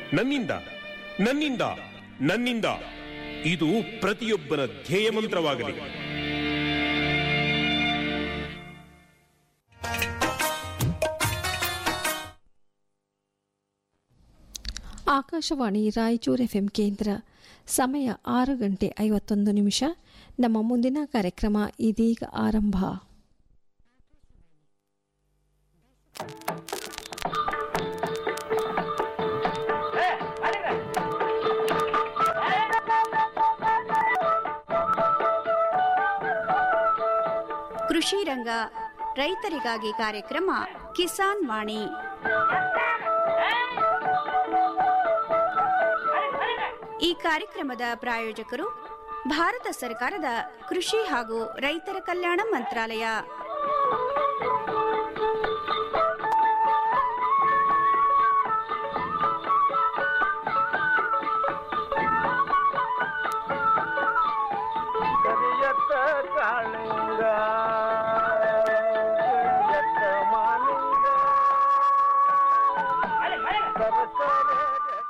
ನನ್ನಿಂದ ನನ್ನಿಂದ ನನ್ನಿಂದ ಇದು ಪ್ರತಿಯೊಬ್ಬನ ಧ್ಯೇಯ ಮಂತ್ರವಾಗಲಿ ಆಕಾಶವಾಣಿ ರಾಯಚೂರು ಎಫ್ಎಂ ಕೇಂದ್ರ ಸಮಯ ಆರು ಗಂಟೆ ಐವತ್ತೊಂದು ನಿಮಿಷ ನಮ್ಮ ಮುಂದಿನ ಕಾರ್ಯಕ್ರಮ ಇದೀಗ ಆರಂಭ ಕೃಷಿ ರಂಗ ರೈತರಿಗಾಗಿ ಕಾರ್ಯಕ್ರಮ ಕಿಸಾನ್ ವಾಣಿ ಈ ಕಾರ್ಯಕ್ರಮದ ಪ್ರಾಯೋಜಕರು ಭಾರತ ಸರ್ಕಾರದ ಕೃಷಿ ಹಾಗೂ ರೈತರ ಕಲ್ಯಾಣ ಮಂತ್ರಾಲಯ ಕರಿಯತ್ತ ಕಾಳಿಂಗ ಕರಿಯತ್ತ ಮಾಲಿಂಗ ಸರಸರ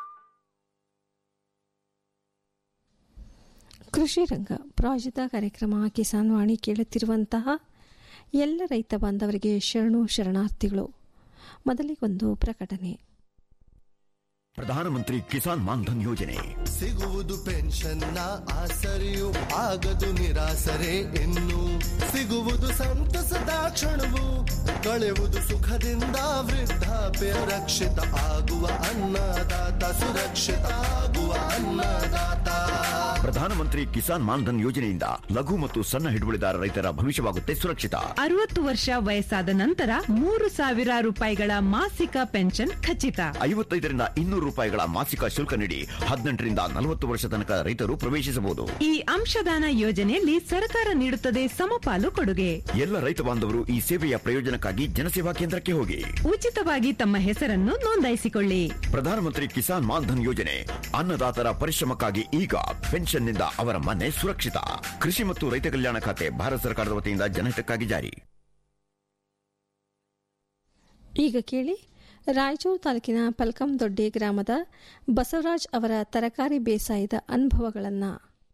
ಕೃಷಿ ರಂಗ ಪ್ರಾಯೋಜಿತ ಕಾರ್ಯಕ್ರಮ ಕಿಸಾನ್ ವಾಣಿ ಕೇಳುತ್ತಿರುವಂತಹ ಎಲ್ಲ ರೈತ ಬಾಂಧವರಿಗೆ ಶರಣು ಶರಣಾರ್ಥಿಗಳು ಮೊದಲಿಗೊಂದು ಪ್ರಕಟಣೆ ಪ್ರಧಾನಮಂತ್ರಿ ಕಿಸಾನ್ ಮಾನ್ಧನ್ ಯೋಜನೆ ಸಿಗುವುದು ಪೆನ್ಷನ್ನ ಆಸರೆಯು ಆಗದು ನಿರಾಸರೆ ಇನ್ನು ಸಿಗುವುದು ಸಂತಸದ ಕ್ಷಣವು ಕಳೆಯುವುದು ಸುಖದಿಂದ ವೃದ್ಧಾಪ್ಯ ರಕ್ಷಿತ ಆಗುವ ಅನ್ನದಾತ ಸುರಕ್ಷಿತ ಆಗುವ ಅನ್ನದಾತ ಪ್ರಧಾನಮಂತ್ರಿ ಕಿಸಾನ್ ಮಾನ್ಧನ್ ಯೋಜನೆಯಿಂದ ಲಘು ಮತ್ತು ಸಣ್ಣ ಹಿಡುವಳಿದಾರ ರೈತರ ಭವಿಷ್ಯವಾಗುತ್ತೆ ಸುರಕ್ಷಿತ ಅರವತ್ತು ವರ್ಷ ವಯಸ್ಸಾದ ನಂತರ ಮೂರು ಸಾವಿರ ರೂಪಾಯಿಗಳ ಮಾಸಿಕ ಪೆನ್ಷನ್ ಖಚಿತ ಐವತ್ತೈದರಿಂದ ಇನ್ನೂರು ರೂಪಾಯಿಗಳ ಮಾಸಿಕ ಶುಲ್ಕ ನೀಡಿ ಹದಿನೆಂಟರಿಂದ ನಲವತ್ತು ವರ್ಷ ತನಕ ರೈತರು ಪ್ರವೇಶಿಸಬಹುದು ಈ ಅಂಶದಾನ ಯೋಜನೆಯಲ್ಲಿ ಸರ್ಕಾರ ನೀಡುತ್ತದೆ ಸಮಪಾಲು ಕೊಡುಗೆ ಎಲ್ಲ ರೈತ ಬಾಂಧವರು ಈ ಸೇವೆಯ ಪ್ರಯೋಜನಕ್ಕಾಗಿ ಜನಸೇವಾ ಕೇಂದ್ರಕ್ಕೆ ಹೋಗಿ ಉಚಿತವಾಗಿ ತಮ್ಮ ಹೆಸರನ್ನು ನೋಂದಾಯಿಸಿಕೊಳ್ಳಿ ಪ್ರಧಾನಮಂತ್ರಿ ಕಿಸಾನ್ ಮಾನ್ಧನ್ ಯೋಜನೆ ಅನ್ನದಾತರ ಪರಿಶ್ರಮಕ್ಕಾಗಿ ಈಗ ಪೆನ್ಷನ್ನಿಂದ ಅವರ ಮನೆ ಸುರಕ್ಷಿತ ಕೃಷಿ ಮತ್ತು ರೈತ ಕಲ್ಯಾಣ ಖಾತೆ ಭಾರತ ಸರ್ಕಾರದ ವತಿಯಿಂದ ಜನಹಿತಕ್ಕಾಗಿ ಜಾರಿ ಈಗ ಕೇಳಿ ರಾಯಚೂರು ತಾಲೂಕಿನ ಪಲ್ಕಂದೊಡ್ಡಿ ಗ್ರಾಮದ ಬಸವರಾಜ್ ಅವರ ತರಕಾರಿ ಬೇಸಾಯದ ಅನುಭವಗಳನ್ನು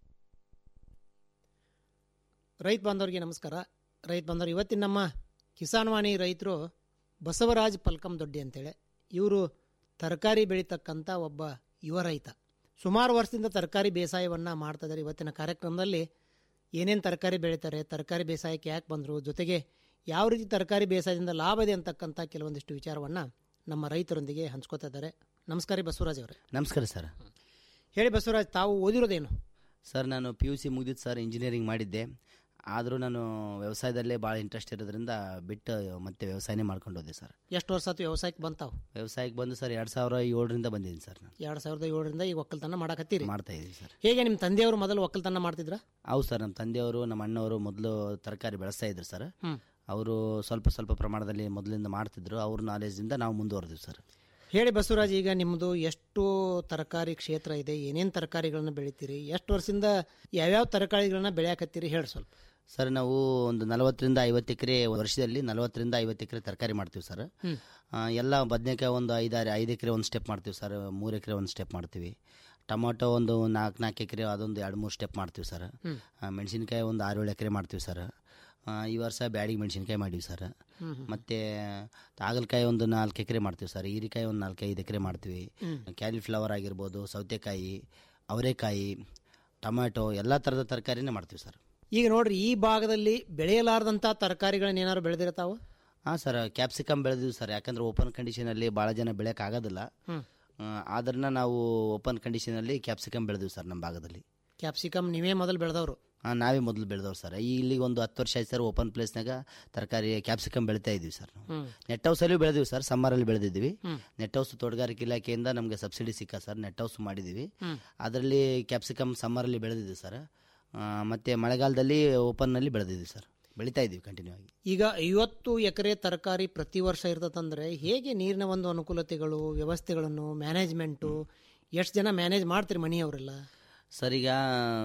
ರೈತ ಬಾಂಧವರಿಗೆ ನಮಸ್ಕಾರ ರೈತ ಬಾಂಧವರು ಇವತ್ತಿನ ನಮ್ಮ ಕಿಸಾನ್ ವಾಣಿ ರೈತರು ಬಸವರಾಜ್ ಪಲ್ಕಂ ದೊಡ್ಡಿ ಅಂತೇಳಿ ಇವರು ತರಕಾರಿ ಬೆಳೀತಕ್ಕಂಥ ಒಬ್ಬ ಯುವ ರೈತ ಸುಮಾರು ವರ್ಷದಿಂದ ತರಕಾರಿ ಬೇಸಾಯವನ್ನು ಮಾಡ್ತಾ ಇದ್ದಾರೆ ಇವತ್ತಿನ ಕಾರ್ಯಕ್ರಮದಲ್ಲಿ ಏನೇನು ತರಕಾರಿ ಬೆಳೀತಾರೆ ತರಕಾರಿ ಬೇಸಾಯಕ್ಕೆ ಯಾಕೆ ಬಂದರು ಜೊತೆಗೆ ಯಾವ ರೀತಿ ತರಕಾರಿ ಬೇಸಾಯದಿಂದ ಲಾಭ ಇದೆ ಅಂತಕ್ಕಂಥ ಕೆಲವೊಂದಿಷ್ಟು ವಿಚಾರವನ್ನು ನಮ್ಮ ರೈತರೊಂದಿಗೆ ಹಂಚ್ಕೋತಾ ಇದ್ದಾರೆ ನಮಸ್ಕಾರ ರೀ ಬಸವರಾಜ್ ಅವರೇ ನಮಸ್ಕಾರ ಸರ್ ಹೇಳಿ ಬಸವರಾಜ್ ತಾವು ಓದಿರೋದೇನು ಸರ್ ನಾನು ಪಿ ಯು ಸಿ ಮುಗಿದಿದ್ದು ಸರ್ ಇಂಜಿನಿಯರಿಂಗ್ ಮಾಡಿದ್ದೆ ಆದರೂ ನಾನು ವ್ಯವಸಾಯದಲ್ಲೇ ಭಾಳ ಇಂಟ್ರೆಸ್ಟ್ ಇರೋದ್ರಿಂದ ಬಿಟ್ಟು ಮತ್ತೆ ವ್ಯವಸಾಯನೇ ಮಾಡ್ಕೊಂಡು ಹೋದೆ ಸರ್ ಎಷ್ಟು ವರ್ಷ ಆಯ್ತು ವ್ಯವಸಾಯಕ್ಕೆ ಬಂತಾವು ವ್ಯವಸಾಯಕ್ಕೆ ಬಂದು ಸರ್ ಎರಡು ಸಾವಿರ ಏಳರಿಂದ ಬಂದಿದ್ದೀನಿ ಸರ್ ನಾನು ಎರಡು ಸಾವಿರದ ಏಳರಿಂದ ಈಗ ಒಕ್ಕಲ್ತನ ಮಾಡಕತ್ತೀರಿ ಮಾಡ್ತಾ ಇದ್ದೀನಿ ಸರ್ ಹೇಗೆ ನಿಮ್ಮ ತಂದೆಯವರು ಮೊದಲು ಒಕ್ಕಲ್ತನ ಮಾಡ್ತಿದ್ರ ಹೌದು ಸರ್ ನಮ್ಮ ತಂದೆಯವರು ನಮ್ಮ ಅಣ್ಣವರು ಮೊದಲು ತರಕಾರಿ ಬೆಳೆಸ್ತಾ ಇದ್ರು ಸರ್ ಹ್ಮ್. ಅವರು ಸ್ವಲ್ಪ ಸ್ವಲ್ಪ ಪ್ರಮಾಣದಲ್ಲಿ ಮೊದಲಿಂದ ಮಾಡ್ತಿದ್ರು ಅವ್ರ ನಾಲೆಜ್ದಿಂದ ನಾವು ಮುಂದುವರೆದಿವಿ ಸರ್ ಹೇಳಿ ಬಸವರಾಜ್ ಈಗ ನಿಮ್ಮದು ಎಷ್ಟು ತರಕಾರಿ ಕ್ಷೇತ್ರ ಇದೆ ಏನೇನು ತರಕಾರಿಗಳನ್ನ ಬೆಳಿತೀರಿ ಎಷ್ಟು ವರ್ಷದಿಂದ ಯಾವ್ಯಾವ ತರಕಾರಿಗಳನ್ನ ಬೆಳೆಯಕತ್ತೀರಿ ಹೇಳಿ ಸ್ವಲ್ಪ ಸರ್ ನಾವು ಒಂದು ನಲವತ್ತರಿಂದ ಐವತ್ತು ಎಕರೆ ವರ್ಷದಲ್ಲಿ ನಲವತ್ತರಿಂದ ಐವತ್ತು ಎಕರೆ ತರಕಾರಿ ಮಾಡ್ತೀವಿ ಸರ್ ಹ್ಮ್. ಆ, ಎಲ್ಲ ಬದನೆಕಾಯಿ ಒಂದು ಐದಾರು ಐದು ಎಕರೆ ಒಂದು ಸ್ಟೆಪ್ ಮಾಡ್ತೀವಿ ಸರ್ ಮೂರು ಎಕರೆ ಒಂದು ಸ್ಟೆಪ್ ಮಾಡ್ತೀವಿ ಟೊಮೊಟೊ ಒಂದು ನಾಲ್ಕು ನಾಲ್ಕು ಎಕರೆ ಅದೊಂದು ಎರಡು ಮೂರು ಸ್ಟೆಪ್ ಮಾಡ್ತೀವಿ ಸರ್ ಹ್ಮ್. ಆ, ಮೆಣಸಿನ್ಕಾಯಿ ಒಂದು ಆರು ಏಳು ಎಕರೆ ಮಾಡ್ತೀವಿ ಸರ್ ಆ, ಈ ವರ್ಷ ಬ್ಯಾಡಿಗೆ ಮೆಣಸಿನ್ಕಾಯಿ ಮಾಡೀವಿ ಸರ್ ಹ್ಮ್ ಹ್ಮ್. ಮತ್ತು ಹಾಗಲಕಾಯಿ ಒಂದು ನಾಲ್ಕು ಎಕರೆ ಮಾಡ್ತೀವಿ ಸರ್ ಹೀರಿಕಾಯಿ ಒಂದು ನಾಲ್ಕು ಐದು ಎಕರೆ ಮಾಡ್ತೀವಿ ಹ್ಮ್. ಕ್ಯಾಲಿಫ್ಲವರ್ ಆಗಿರ್ಬೋದು ಸೌತೆಕಾಯಿ ಅವರೆಕಾಯಿ ಟೊಮ್ಯಾಟೊ ಎಲ್ಲ ಥರದ ತರಕಾರಿನೇ ಮಾಡ್ತೀವಿ ಸರ್ ಈಗ ನೋಡ್ರಿ ಈ ಭಾಗದಲ್ಲಿ ಬೆಳೆಯಲಾರದಂಥ ತರಕಾರಿಗಳನ್ನ ಏನಾದ್ರು ಬೆಳೆದಿರ್ತಾವ ಹಾಂ ಸರ್ ಕ್ಯಾಪ್ಸಿಕಮ್ ಬೆಳೆದಿವಿ ಸರ್ ಯಾಕಂದ್ರೆ ಓಪನ್ ಕಂಡೀಷನಲ್ಲಿ ಭಾಳ ಜನ ಬೆಳೆಯೋಕೆ ಆಗೋದಿಲ್ಲ ಹ್ಮ್. ಆದ್ರನ್ನ ನಾವು ಓಪನ್ ಕಂಡೀಷನಲ್ಲಿ ಕ್ಯಾಪ್ಸಿಕಮ್ ಬೆಳೆದಿವಿ ಸರ್ ನಮ್ಮ ಭಾಗದಲ್ಲಿ ಕ್ಯಾಪ್ಸಿಕಮ್ ನೀವೇ ಮೊದಲು ಬೆಳೆದವರು ಹಾಂ ನಾವೇ ಮೊದಲು ಬೆಳೆದವ್ರು ಸರ್ ಇಲ್ಲಿ ಒಂದು ಹತ್ತು ವರ್ಷ ಆಯ್ತು ಸರ್ ಓಪನ್ ಪ್ಲೇಸ್ನಾಗ ತರಕಾರಿ ಕ್ಯಾಪ್ಸಿಕಮ್ ಬೆಳಿತಾ ಇದ್ದೀವಿ ಸರ್ ನಾವು ಹ್ಮ್. ನೆಟ್ ಹೌಸಲ್ಲಿ ಬೆಳೆದಿವಿ ಸರ್ ಸಮ್ಮರಲ್ಲಿ ಬೆಳೆದಿದ್ವಿ ಹ್ಮ್. ನೆಟ್ ಹೌಸ್ ತೋಟಗಾರಿಕೆ ಇಲಾಖೆಯಿಂದ ನಮಗೆ ಸಬ್ಸಿಡಿ ಸಿಕ್ಕ ಸರ್ ನೆಟ್ ಹೌಸ್ ಮಾಡಿದ್ದೀವಿ ಹ್ಮ್. ಅದರಲ್ಲಿ ಕ್ಯಾಪ್ಸಿಕಮ್ ಸಮ್ಮರಲ್ಲಿ ಬೆಳೆದಿದ್ವಿ ಸರ್ ಆ, ಮತ್ತೆ ಮಳೆಗಾಲದಲ್ಲಿ ಓಪನ್ನಲ್ಲಿ ಬೆಳೆದಿದ್ವಿ ಸರ್ ಬೆಳಿತಾ ಇದ್ದೀವಿ ಕಂಟಿನ್ಯೂ ಆಗಿ ಈಗ ಐವತ್ತು ಎಕರೆ ತರಕಾರಿ ಪ್ರತಿ ವರ್ಷ ಇರ್ತದಂದ್ರೆ ಹೇಗೆ ನೀರಿನ ಒಂದು ಅನುಕೂಲತೆಗಳು ವ್ಯವಸ್ಥೆಗಳನ್ನು ಮ್ಯಾನೇಜ್ಮೆಂಟು ಎಷ್ಟು ಜನ ಮ್ಯಾನೇಜ್ ಮಾಡ್ತೀರಿ ಮನೆಯವರೆಲ್ಲ ಸರ್ ಈಗ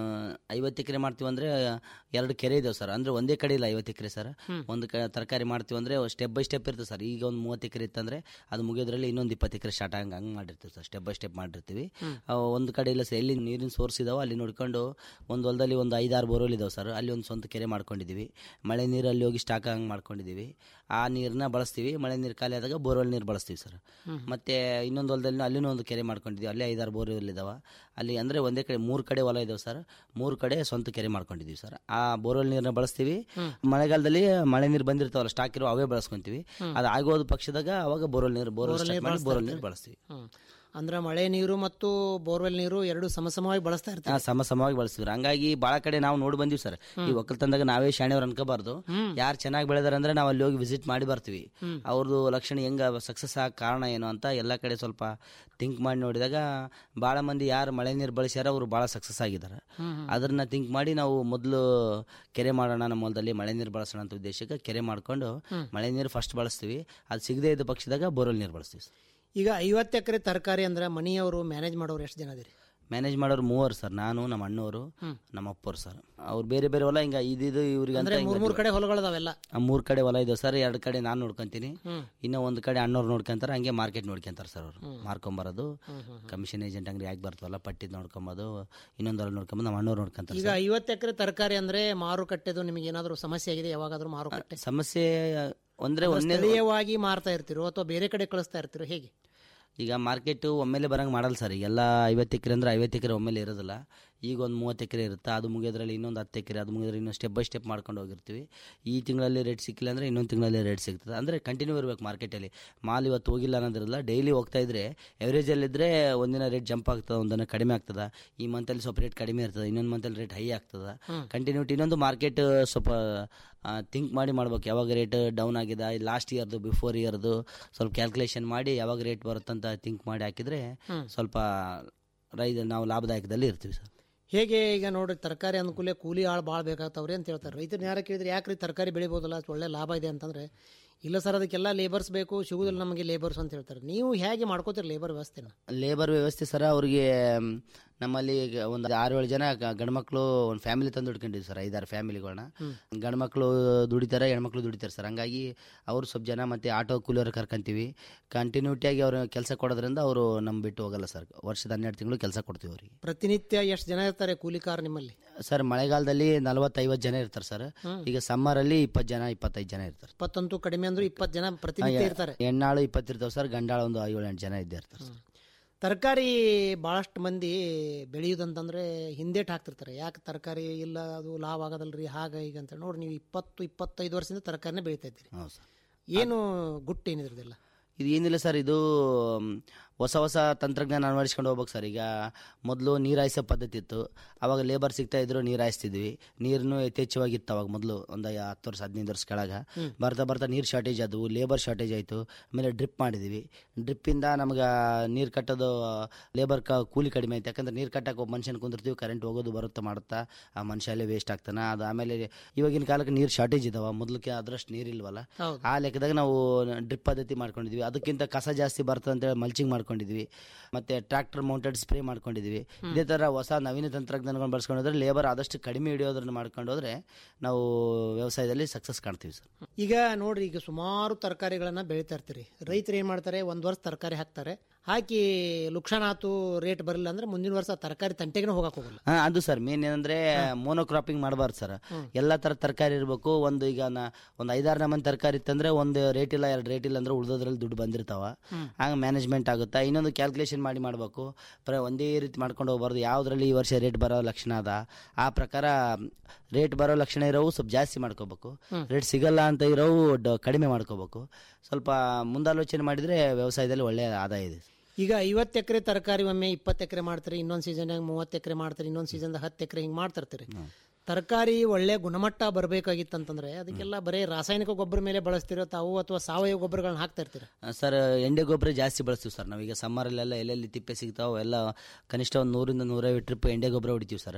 ಐವತ್ತು ಎಕರೆ ಮಾಡ್ತೀವಿ ಅಂದರೆ ಎರಡು ಕೆರೆ ಇದಾವೆ ಸರ್ ಅಂದರೆ ಒಂದೇ ಕಡೆ ಇಲ್ಲ ಐವತ್ತು ಎಕರೆ ಸರ್ ಒಂದು ಕ ತರಕಾರಿ ಮಾಡ್ತೀವಿ ಅಂದರೆ ಸ್ಟೆಪ್ ಬೈ ಸ್ಟೆಪ್ ಇರ್ತದೆ ಸರ್ ಈಗ ಒಂದು ಮೂವತ್ತು ಎಕರೆ ಇತ್ತಂದರೆ ಅದು ಮುಗಿಯೋದ್ರಲ್ಲಿ ಇನ್ನೊಂದು ಇಪ್ಪತ್ತು ಎಕರೆ ಸ್ಟಾರ್ಟ್ ಹಂಗೆ ಹಂಗೆ ಮಾಡಿರ್ತೀವಿ ಸರ್ ಸ್ಟೆಪ್ ಬೈ ಸ್ಟೆಪ್ ಮಾಡಿರ್ತೀವಿ ಆ, ಒಂದು ಕಡೆ ಇಲ್ಲ ಸರ್ ಎಲ್ಲಿ ನೀರಿನ ಸೋರ್ಸ್ ಇದಾವೆ ಅಲ್ಲಿ ನೋಡ್ಕೊಂಡು ಒಂದು ಹೊಲದಲ್ಲಿ ಒಂದು ಐದಾರು ಬೋರ್ವೆಲ್ ಇದಾವೆ ಸರ್ ಅಲ್ಲಿ ಒಂದು ಸ್ವಂತ ಕೆರೆ ಮಾಡ್ಕೊಂಡಿದ್ದೀವಿ ಮಳೆ ನೀರು ಅಲ್ಲಿ ಹೋಗಿ ಸ್ಟಾಕ್ ಹಂಗೆ ಮಾಡ್ಕೊಂಡಿದ್ದೀವಿ ಆ ನೀರನ್ನ ಬಳಸ್ತೀವಿ ಮಳೆ ನೀರು ಖಾಲಿ ಆದಾಗ ಬೋರ್ವೆಲ್ ನೀರು ಬಳಸ್ತೀವಿ ಸರ್ ಮತ್ತೆ ಇನ್ನೊಂದು ಹೊಲದಲ್ಲಿ ಅಲ್ಲಿನೂ ಒಂದು ಕೆರೆ ಮಾಡ್ಕೊಂಡಿದ್ದೀವಿ ಅಲ್ಲಿ ಐದಾರು ಬೋರ್ವೆಲ್ ಇದಾವೆ ಅಲ್ಲಿ ಅಂದರೆ ಒಂದೇ ಕಡೆ ಮೂರು ಕಡೆ ಹೊಲ ಇದಾವೆ ಸರ್ ಮೂರು ಕಡೆ ಸ್ವಂತ ಕೆರೆ ಮಾಡ್ಕೊಂಡಿದ್ದೀವಿ ಸರ್ ಆ ಬೋರ್ವೆಲ್ ನೀರನ್ನ ಬಳಸ್ತೀವಿ ಮಳೆಗಾಲದಲ್ಲಿ ಮಳೆ ನೀರು ಬಂದಿರ್ತಾವಲ್ಲ ಸ್ಟಾಕ್ ಇರೋ ಅವೇ ಬಳಸ್ಕೊಂತೀವಿ ಅದು ಆಗೋದು ಪಕ್ಷದಾಗ ಅವಾಗ ಬೋರ್ವೆಲ್ ನೀರು ಬೋರ್ವೆಲ್ ಮಾಡಿ ಬೋರ್ವೆಲ್ ನೀರು ಬಳಸ್ತೀವಿ ಹ್ಮ್. ಅಂದ್ರೆ ಮಳೆ ನೀರು ಮತ್ತು ಬೋರ್ವೆಲ್ ನೀರು ಎರಡು ಸಮಸಮವಾಗಿ ಬಳಸ್ತಾ ಆ, ಇರ್ತಾರೆ ಸಮ ಸಮವಾಗಿ ಬಳಸ್ತೀವಿ ಹಂಗಾಗಿ ಭಾಳ ಕಡೆ ನಾವು ನೋಡಿ ಬಂದೀವಿ ಸರ್ ಈ ಒಕ್ಕಲ್ತನದಾಗ ನಾವೇ ಶಾಣೆಯವ್ರು ಅನ್ಕೋಬಾರ್ದು ಯಾರು ಚೆನ್ನಾಗಿ ಬೆಳೆದಾರೆ ಅಂದ್ರೆ ನಾವು ಅಲ್ಲಿ ಹೋಗಿ ವಿಸಿಟ್ ಮಾಡಿ ಬರ್ತೀವಿ ಅವ್ರದ್ದು ಲಕ್ಷಣ ಹೆಂಗ ಸಕ್ಸಸ್ ಆಗ ಕಾರಣ ಏನು ಅಂತ ಎಲ್ಲ ಕಡೆ ಸ್ವಲ್ಪ ಥಿಂಕ್ ಮಾಡಿ ನೋಡಿದಾಗ ಭಾಳ ಮಂದಿ ಯಾರು ಮಳೆ ನೀರು ಬಳಸ್ಯಾರ ಅವರು ಭಾಳ ಸಕ್ಸಸ್ ಆಗಿದ್ದಾರೆ ಅದನ್ನ ಥಿಂಕ್ ಮಾಡಿ ನಾವು ಮೊದಲು ಕೆರೆ ಮಾಡೋಣ ನಮ್ಮ ಹೊಲದಲ್ಲಿ ಮಳೆ ನೀರು ಬಳಸೋಣ ಅಂತ ಉದ್ದೇಶಕ್ಕೆ ಕೆರೆ ಮಾಡ್ಕೊಂಡು ಮಳೆ ನೀರು ಫಸ್ಟ್ ಬಳಸ್ತೀವಿ ಅದು ಸಿಗದೇ ಇದ್ದ ಪಕ್ಷದಾಗ ಬೋರ್ವೆಲ್ ನೀರು ಬಳಸ್ತೀವಿ ಸರ್ ಈಗ ಐವತ್ತು ಎಕರೆ ತರಕಾರಿ ಅಂದ್ರೆ ಮನೆಯವರು ಮ್ಯಾನೇಜ್ ಮಾಡೋರು ಎಷ್ಟು ಜನ ಅದಿರಿ ಮ್ಯಾನೇಜ್ ಮಾಡೋರು ಮೂವರು ಸರ್ ನಾನು ನಮ್ಮ ಅಣ್ಣವರು ನಮ್ಮ ಅಪ್ಪರು ಸರ್ ಅವ್ರು ಬೇರೆ ಬೇರೆ ಹೊಲ ಹಿಂಗ ಇದಿದು ಇವ್ರಿಗೆ ಅಂತ ಅಂದ್ರೆ ಹಿಂಗ ಮೂರ್ ಮೂರ್ ಕಡೆ ಹೊಲಗಳದಾವೆಲ್ಲ ಆ ಮೂರ್ ಕಡೆ ಹೊಲ ಇದಾವೆ ಸರ್ ಎರಡು ಕಡೆ ನಾನು ನೋಡ್ಕೊಂತೀನಿ ಇನ್ನು ಒಂದು ಕಡೆ ಅಣ್ಣವ್ರು ನೋಡ್ಕೊಂತಾರೆ ಹಂಗೆ ಮಾರ್ಕೆಟ್ ನೋಡ್ಕೊಂತಾರೆ ಸರ್ ಅವರು ಮಾರ್ಕೊಂಬರೋದು ಕಮಿಷನ್ ಏಜೆಂಟ್ ಅಂಗಡಿ ಯಾಕೆ ಬರ್ತವಲ್ಲ ಪಟ್ಟಿದ್ ನೋಡ್ಕೊಂಬೋದು ಇನ್ನೊಂದು ಹೊಲ ನೋಡ್ಕೊಂಬೋದು ನಮ್ಮ ಅಣ್ಣವ್ರು ನೋಡ್ಕೊಂತಾರೆ ಈಗ ಐವತ್ತು ಎಕರೆ ತರಕಾರಿ ಅಂದ್ರೆ ಮಾರುಕಟ್ಟೆದು ನಿಮಗೆ ಏನಾದರೂ ಸಮಸ್ಯೆ ಆಗಿದೆ ಯಾವಾಗಾದ್ರೂ ಮಾರುಕಟ್ಟೆ ಸಮಸ್ಯೆ ಅಂದ್ರೆ ಒಂದೇ ಸ್ಥಳೀಯವಾಗಿ ಮಾರ್ತಾ ಇರ್ತಿರೋ ಅಥವಾ ಬೇರೆ ಕಡೆ ಕಳಿಸ್ತಾ ಇರ್ತಿರೋ ಹೇಗೆ ಈಗ ಮಾರ್ಕೆಟ್ ಒಮ್ಮೆಲೆ ಬರಂಗೆ ಮಾಡಲ್ಲ ಸರ್ ಎಲ್ಲ ಐವತ್ತು ಎಕರೆ ಅಂದ್ರೆ ಐವತ್ತು ಎಕರೆ ಒಮ್ಮೆಲೆ ಇರೋದಿಲ್ಲ ಈಗ ಒಂದು ಮೂವತ್ತು ಎಕರೆ ಇರುತ್ತೆ ಅದು ಮುಗಿಯೋದ್ರಲ್ಲಿ ಇನ್ನೊಂದು ಹತ್ತು ಎಕರೆ ಅದು ಮುಗಿದ್ರೆ ಇನ್ನೊಂದು ಸ್ಟೆಪ್ ಬೈ ಸ್ಟೆಪ್ ಮಾಡ್ಕೊಂಡು ಹೋಗಿರ್ತೀವಿ ಈ ತಿಂಗಳಲ್ಲಿ ರೇಟ್ ಸಿಕ್ಕಿಲ್ಲ ಅಂದರೆ ಇನ್ನೊಂದು ತಿಂಗಳಲ್ಲಿ ರೇಟ್ ಸಿಗ್ತದೆ ಅಂದರೆ ಕಂಟಿನ್ಯೂ ಇರಬೇಕು ಮಾರ್ಕೆಟಲ್ಲಿ ಮಾಲ್ ಇವತ್ತು ಹೋಗಿಲ್ಲ ಅನ್ನೋದಿರಲ್ಲ ಡೈಲಿ ಹೋಗ್ತಾ ಇದ್ರೆ ಎವರೇಜಲ್ಲಿದ್ದರೆ ಒಂದಿನ ರೇಟ್ ಜಂಪ್ ಆಗ್ತದೆ ಒಂದಿನ ಕಡಿಮೆ ಆಗ್ತದೆ ಈ ಮಂತಲ್ಲಿ ಸ್ವಲ್ಪ ರೇಟ್ ಕಡಿಮೆ ಇರ್ತದೆ ಇನ್ನೊಂದು ಮಂತಲ್ಲಿ ರೇಟ್ ಹೈ ಆಗ್ತದೆ ಕಂಟಿನ್ಯೂಟಿ ಇನ್ನೊಂದು ಮಾರ್ಕೆಟ್ ಸ್ವಲ್ಪ ಥಿಂಕ್ ಮಾಡಿ ಮಾಡ್ಬೇಕು ಯಾವಾಗ ರೇಟ್ ಡೌನ್ ಆಗಿದೆ ಲಾಸ್ಟ್ ಇಯರ್ದು ಬಿಫೋರ್ ಇಯರ್ದು ಸ್ವಲ್ಪ ಕ್ಯಾಲ್ಕುಲೇಷನ್ ಮಾಡಿ ಯಾವಾಗ ರೇಟ್ ಬರುತ್ತಂತ ಥಿಂಕ್ ಮಾಡಿ ಹಾಕಿದ್ರೆ ಸ್ವಲ್ಪ ರೈತ ನಾವು ಲಾಭದಾಯಕದಲ್ಲಿ ಇರ್ತೀವಿ ಸರ್ ಹೇಗೆ ಈಗ ನೋಡ್ರಿ ತರಕಾರಿ ಅನುಕೂಲ ಕೂಲಿ ಆಳು ಭಾಳ ಬೇಕಾಗ್ತಾವ್ರಿ ಅಂತ ಹೇಳ್ತಾರೆ ರೈತರು ಯಾರು ಕೇಳಿದ್ರೆ ಯಾಕ್ರಿ ತರಕಾರಿ ಬೆಳಿಬೋದಲ್ಲ ಅಷ್ಟ್ ಒಳ್ಳೆ ಲಾಭ ಇದೆ ಅಂತಂದ್ರೆ ಇಲ್ಲ ಸರ್ ಅದಕ್ಕೆಲ್ಲ ಲೇಬರ್ಸ್ ಬೇಕು ಸಿಗುದಿಲ್ಲ ನಮಗೆ ಲೇಬರ್ಸ್ ಅಂತ ಹೇಳ್ತಾರೆ ನೀವು ಹೇಗೆ ಮಾಡ್ಕೋತೀರಿ ಲೇಬರ್ ವ್ಯವಸ್ಥೆನ ಲೇಬರ್ ವ್ಯವಸ್ಥೆ ಸರ ಅವ್ರಿಗೆ ಮ್, ನಮ್ಮಲ್ಲಿ ಈಗ ಒಂದು ಆರು ಏಳು ಜನ ಗ- ಗಂಡ್ಮಕ್ಳು ಒಂದು ಫ್ಯಾಮಿಲಿ ತಂದು ಹಿಡ್ಕೊಂಡಿದ್ವಿ ಸರ್ ಐದಾರು ಫ್ಯಾಮಿಲಿಗಳನ್ನ ಗಂಡ್ಮಕ್ಳು ದುಡಿತಾರೆ ಹೆಣ್ಮಕ್ಳು ದುಡಿತಾರೆ ಸರ್ ಹಂಗಾಗಿ ಅವ್ರು ಸ್ವಲ್ಪ ಜನ ಮತ್ತೆ ಆಟೋ ಕೂಲಿಯವ್ರು ಕರ್ಕೊಂತೀವಿ ಕಂಟಿನ್ಯೂಟಿಯಾಗಿ ಅವ್ರು ಕೆಲಸ ಕೊಡೋದ್ರಿಂದ ಅವರು ನಮ್ಮ ಬಿಟ್ಟು ಹೋಗಲ್ಲ ಸರ್ ವರ್ಷದ ಹನ್ನೆರಡು ತಿಂಗಳು ಕೆಲಸ ಕೊಡ್ತೀವಿ ಅವರಿಗೆ ಪ್ರತಿನಿತ್ಯ ಎಷ್ಟು ಜನ ಇರ್ತಾರೆ ಕೂಲಿಕಾರ ನಿಮ್ಮಲ್ಲಿ ಸರ್ ಮಳೆಗಾಲದಲ್ಲಿ ನಲವತ್ತೈವತ್ತು ಜನ ಇರ್ತಾರೆ ಸರ್ ಈಗ ಸಮ್ಮರಲ್ಲಿ ಇಪ್ಪತ್ತು ಜನ ಇಪ್ಪತ್ತೈದು ಜನ ಇರ್ತಾರೆ ಇಪ್ಪತ್ತಂತೂ ಕಡಿಮೆ ಅಂದ್ರೂ ಇಪ್ಪತ್ತು ಜನ ಪ್ರತಿನಿತ್ಯ ಇರ್ತಾರೆ ಹೆಣ್ಣಾಳು ಇಪ್ಪತ್ತಿರ್ತಾವೆ ಸರ್ ಗಂಡಾಳು ಒಂದು ಏಳು ಎಂಟು ಜನ ಇದ್ದೇ ಇರ್ತಾರೆ ಸರ್ ತರಕಾರಿ ಭಾಳಷ್ಟು ಮಂದಿ ಬೆಳೆಯುವುದಂತಂದ್ರೆ ಹಿಂದೇಟ್ ಹಾಕ್ತಿರ್ತಾರೆ ಯಾಕೆ ತರಕಾರಿ ಇಲ್ಲ ಅದು ಲಾಭ ಆಗೋದಲ್ರಿ ಹಾಗ ಈಗ ಅಂತ ನೋಡಿ ನೀವು ಇಪ್ಪತ್ತು ಇಪ್ಪತ್ತೈದು ವರ್ಷದಿಂದ ತರಕಾರಿನೇ ಬೆಳೀತಾ ಇದ್ದೀರಿ ಹೌದು ಸರ್ ಏನು ಗುಟ್ಟು ಏನಿದ್ರದಿಲ್ಲ ಇದು ಏನಿಲ್ಲ ಸರ್ ಇದು ಮ್, ಹೊಸ ಹೊಸ ತಂತ್ರಜ್ಞಾನ ಅಳವಡಿಸ್ಕೊಂಡು ಹೋಗ್ಬೇಕು ಸರ್ ಈಗ ಮೊದಲು ನೀರು ಹಾಯಿಸೋ ಪದ್ಧತಿ ಇತ್ತು ಅವಾಗ ಲೇಬರ್ ಸಿಗ್ತಾ ಇದ್ರು ನೀರು ಹಾಯಿಸ್ತಿದ್ವಿ ನೀರನ್ನು ಯಥೇಚ್ಛವಾಗಿತ್ತು ಅವಾಗ ಮೊದಲು ಒಂದು ಹತ್ತು ವರ್ಷ ಹದಿನೈದು ವರ್ಷ ಕೆಳಗೆ ಬರ್ತಾ ಬರ್ತಾ ನೀರು ಶಾರ್ಟೇಜ್ ಆದವು ಲೇಬರ್ ಶಾರ್ಟೇಜ್ ಆಯಿತು ಆಮೇಲೆ ಡ್ರಿಪ್ ಮಾಡಿದ್ವಿ ಡ್ರಿಪ್ಪಿಂದ ನಮ್ಗೆ ನೀರು ಕಟ್ಟೋದು ಲೇಬರ್ ಕ ಕೂಲಿ ಕಡಿಮೆ ಆಯ್ತು ಯಾಕಂದ್ರೆ ನೀರು ಕಟ್ಟಕ್ಕೆ ಒಬ್ಬ ಮನುಷ್ಯನ ಕುಂದಿರ್ತೀವಿ ಕರೆಂಟ್ ಹೋಗೋದು ಬರುತ್ತೆ ಮಾಡುತ್ತಾ ಆ ಮನುಷ್ಯ ಅಲ್ಲೇ ವೇಸ್ಟ್ ಆಗ್ತಾನೆ ಅದು ಆಮೇಲೆ ಇವಾಗಿನ ಕಾಲಕ್ಕೆ ನೀರು ಶಾರ್ಟೇಜ್ ಇದಾವ ಮೊದಲಕ್ಕೆ ಅದರಷ್ಟು ನೀರಿಲ್ವಲ್ಲ ಹೌದು. ಆ ಲೆಕ್ಕದಾಗ ನಾವು ಡ್ರಿಪ್ ಪದ್ಧತಿ ಮಾಡ್ಕೊಂಡಿದ್ವಿ ಅದಕ್ಕಿಂತ ಕಸ ಜಾಸ್ತಿ ಬರ್ತದೆ ಅಂತೇಳಿ ಮಲ್ಚಿಂಗ್ ಮಾಡ್ಕೊಂಡಿದ್ವಿ ಮತ್ತೆ ಟ್ರ್ಯಾಕ್ಟರ್ ಮೌಂಟೆಡ್ ಸ್ಪ್ರೇ ಮಾಡ್ಕೊಂಡಿದ್ವಿ ಇದೇ ಥರ ಹೊಸ ನವೀನ ತಂತ್ರಜ್ಞಾನಗಳನ್ನ ಬಳಸ್ಕೊಂಡ್ರೆ ಲೇಬರ್ ಆದಷ್ಟು ಕಡಿಮೆ ಹಿಡಿಯೋದ್ರನ್ನ ಮಾಡ್ಕೊಂಡು ಹೋದ್ರೆ ನಾವು ವ್ಯವಸಾಯದಲ್ಲಿ ಸಕ್ಸಸ್ ಕಾಣ್ತೀವಿ ಸರ್ ಈಗ ನೋಡ್ರಿ ಈಗ ಸುಮಾರು ತರಕಾರಿಗಳನ್ನ ಬೆಳೀತಾ ಇರ್ತೀರಿ ರೈತರು ಏನ್ ಮಾಡ್ತಾರೆ ಒಂದ್ ವರ್ಷ ತರಕಾರಿ ಹಾಕ್ತಾರೆ ಹಾಕಿ ಲುಕ್ಷಾನಾತು ರೇಟ್ ಬರಲಿಲ್ಲ ಅಂದ್ರೆ ಮುಂದಿನ ವರ್ಷ ತರಕಾರಿ ತಂಟೆಗೆ ಹೋಗಕ್ ಹೋಗಲ್ಲ ಹಾ ಅದು ಸರ್ ಮೇನ್ ಏನಂದ್ರೆ ಮೋನೋಕ್ರಾಪಿಂಗ್ ಮಾಡಬಾರ್ದು ಸರ್ ಎಲ್ಲಾ ತರ ತರಕಾರಿ ಇರಬೇಕು ಒಂದು ಈಗ ನಾ ಒಂದು ಐದಾರು ನಮೂನಿ ತರಕಾರಿ ಇತ್ತಂದ್ರೆ ಒಂದು ರೇಟ್ ಇಲ್ಲ ಎರಡು ರೇಟ್ ಇಲ್ಲ ಅಂದ್ರೆ ಉಳ್ದೋದ್ರಲ್ಲಿ ದುಡ್ಡು ಬಂದಿರ್ತಾವ ಹಂಗ ಮ್ಯಾನೇಜ್ಮೆಂಟ್ ಆಗುತ್ತಾ ಇನ್ನೊಂದು ಕ್ಯಾಲ್ಕುಲೇಷನ್ ಮಾಡಿ ಮಾಡಬೇಕು ಬರೀ ಒಂದೇ ರೀತಿ ಮಾಡ್ಕೊಂಡು ಹೋಗ್ಬಾರ್ದು ಯಾವ್ದ್ರಲ್ಲಿ ಈ ವರ್ಷ ರೇಟ್ ಬರೋ ಲಕ್ಷಣ ಅದ ಆ ಪ್ರಕಾರ ರೇಟ್ ಬರೋ ಲಕ್ಷಣ ಇರೋವು ಸ್ವಲ್ಪ ಜಾಸ್ತಿ ಮಾಡ್ಕೋಬೇಕು ರೇಟ್ ಸಿಗಲ್ಲ ಅಂತ ಇರೋವು ಡ- ಕಡಿಮೆ ಮಾಡ್ಕೋಬೇಕು ಸ್ವಲ್ಪ ಮುಂದಾಲೋಚನೆ ಮಾಡಿದ್ರೆ ವ್ಯವಸಾಯದಲ್ಲಿ ಒಳ್ಳೆಯ ಆದಾಯ ಇದೆ ಈಗ ಐವತ್ತು ಎಕರೆ ತರಕಾರಿ ಒಮ್ಮೆ ಇಪ್ಪತ್ತು ಎಕರೆ ಮಾಡ್ತೀರಿ ಇನ್ನೊಂದು ಸೀಸನ್ಯಾಗ ಮೂವತ್ತು ಎಕರೆ ಮಾಡ್ತೀರಿ ಇನ್ನೊಂದು ಸೀಸನ್ದಾಗ ಹತ್ತು ಎಕರೆ ಹಿಂಗೆ ಮಾಡ್ತಿರ್ತೀರಿ ತರಕಾರಿ ಒಳ್ಳೆ ಗುಣಮಟ್ಟ ಬರಬೇಕಾಗಿತ್ತಂತಂದ್ರೆ ಅದಕ್ಕೆಲ್ಲ ಬರೀ ರಾಸಾಯನಿಕ ಗೊಬ್ಬರ ಮೇಲೆ ಬಳಸ್ತಿರೋ ತಾವು ಅಥವಾ ಸಾವಯವ ಗೊಬ್ಬರಗಳನ್ನ ಹಾಕ್ತಾ ಇರ್ತೀರ ಸರ್ ಎಂಡೆ ಗೊಬ್ಬರ ಜಾಸ್ತಿ ಬಳಸ್ತೀವಿ ಸರ್ ನಾವೀಗ ಸಮ್ಮರಲ್ಲೆಲ್ಲ ಎಲ್ಲೆಲ್ಲಿ ತಿಪ್ಪೆ ಸಿಗ್ತಾವೆ ಎಲ್ಲ ಕನಿಷ್ಠ ಒಂದು ನೂರಿಂದ ನೂರೈವತ್ತು ಟ್ರಿಪ್ ಎಂಡೆ ಗೊಬ್ಬರ ಹೊಡಿತೀವಿ ಸರ್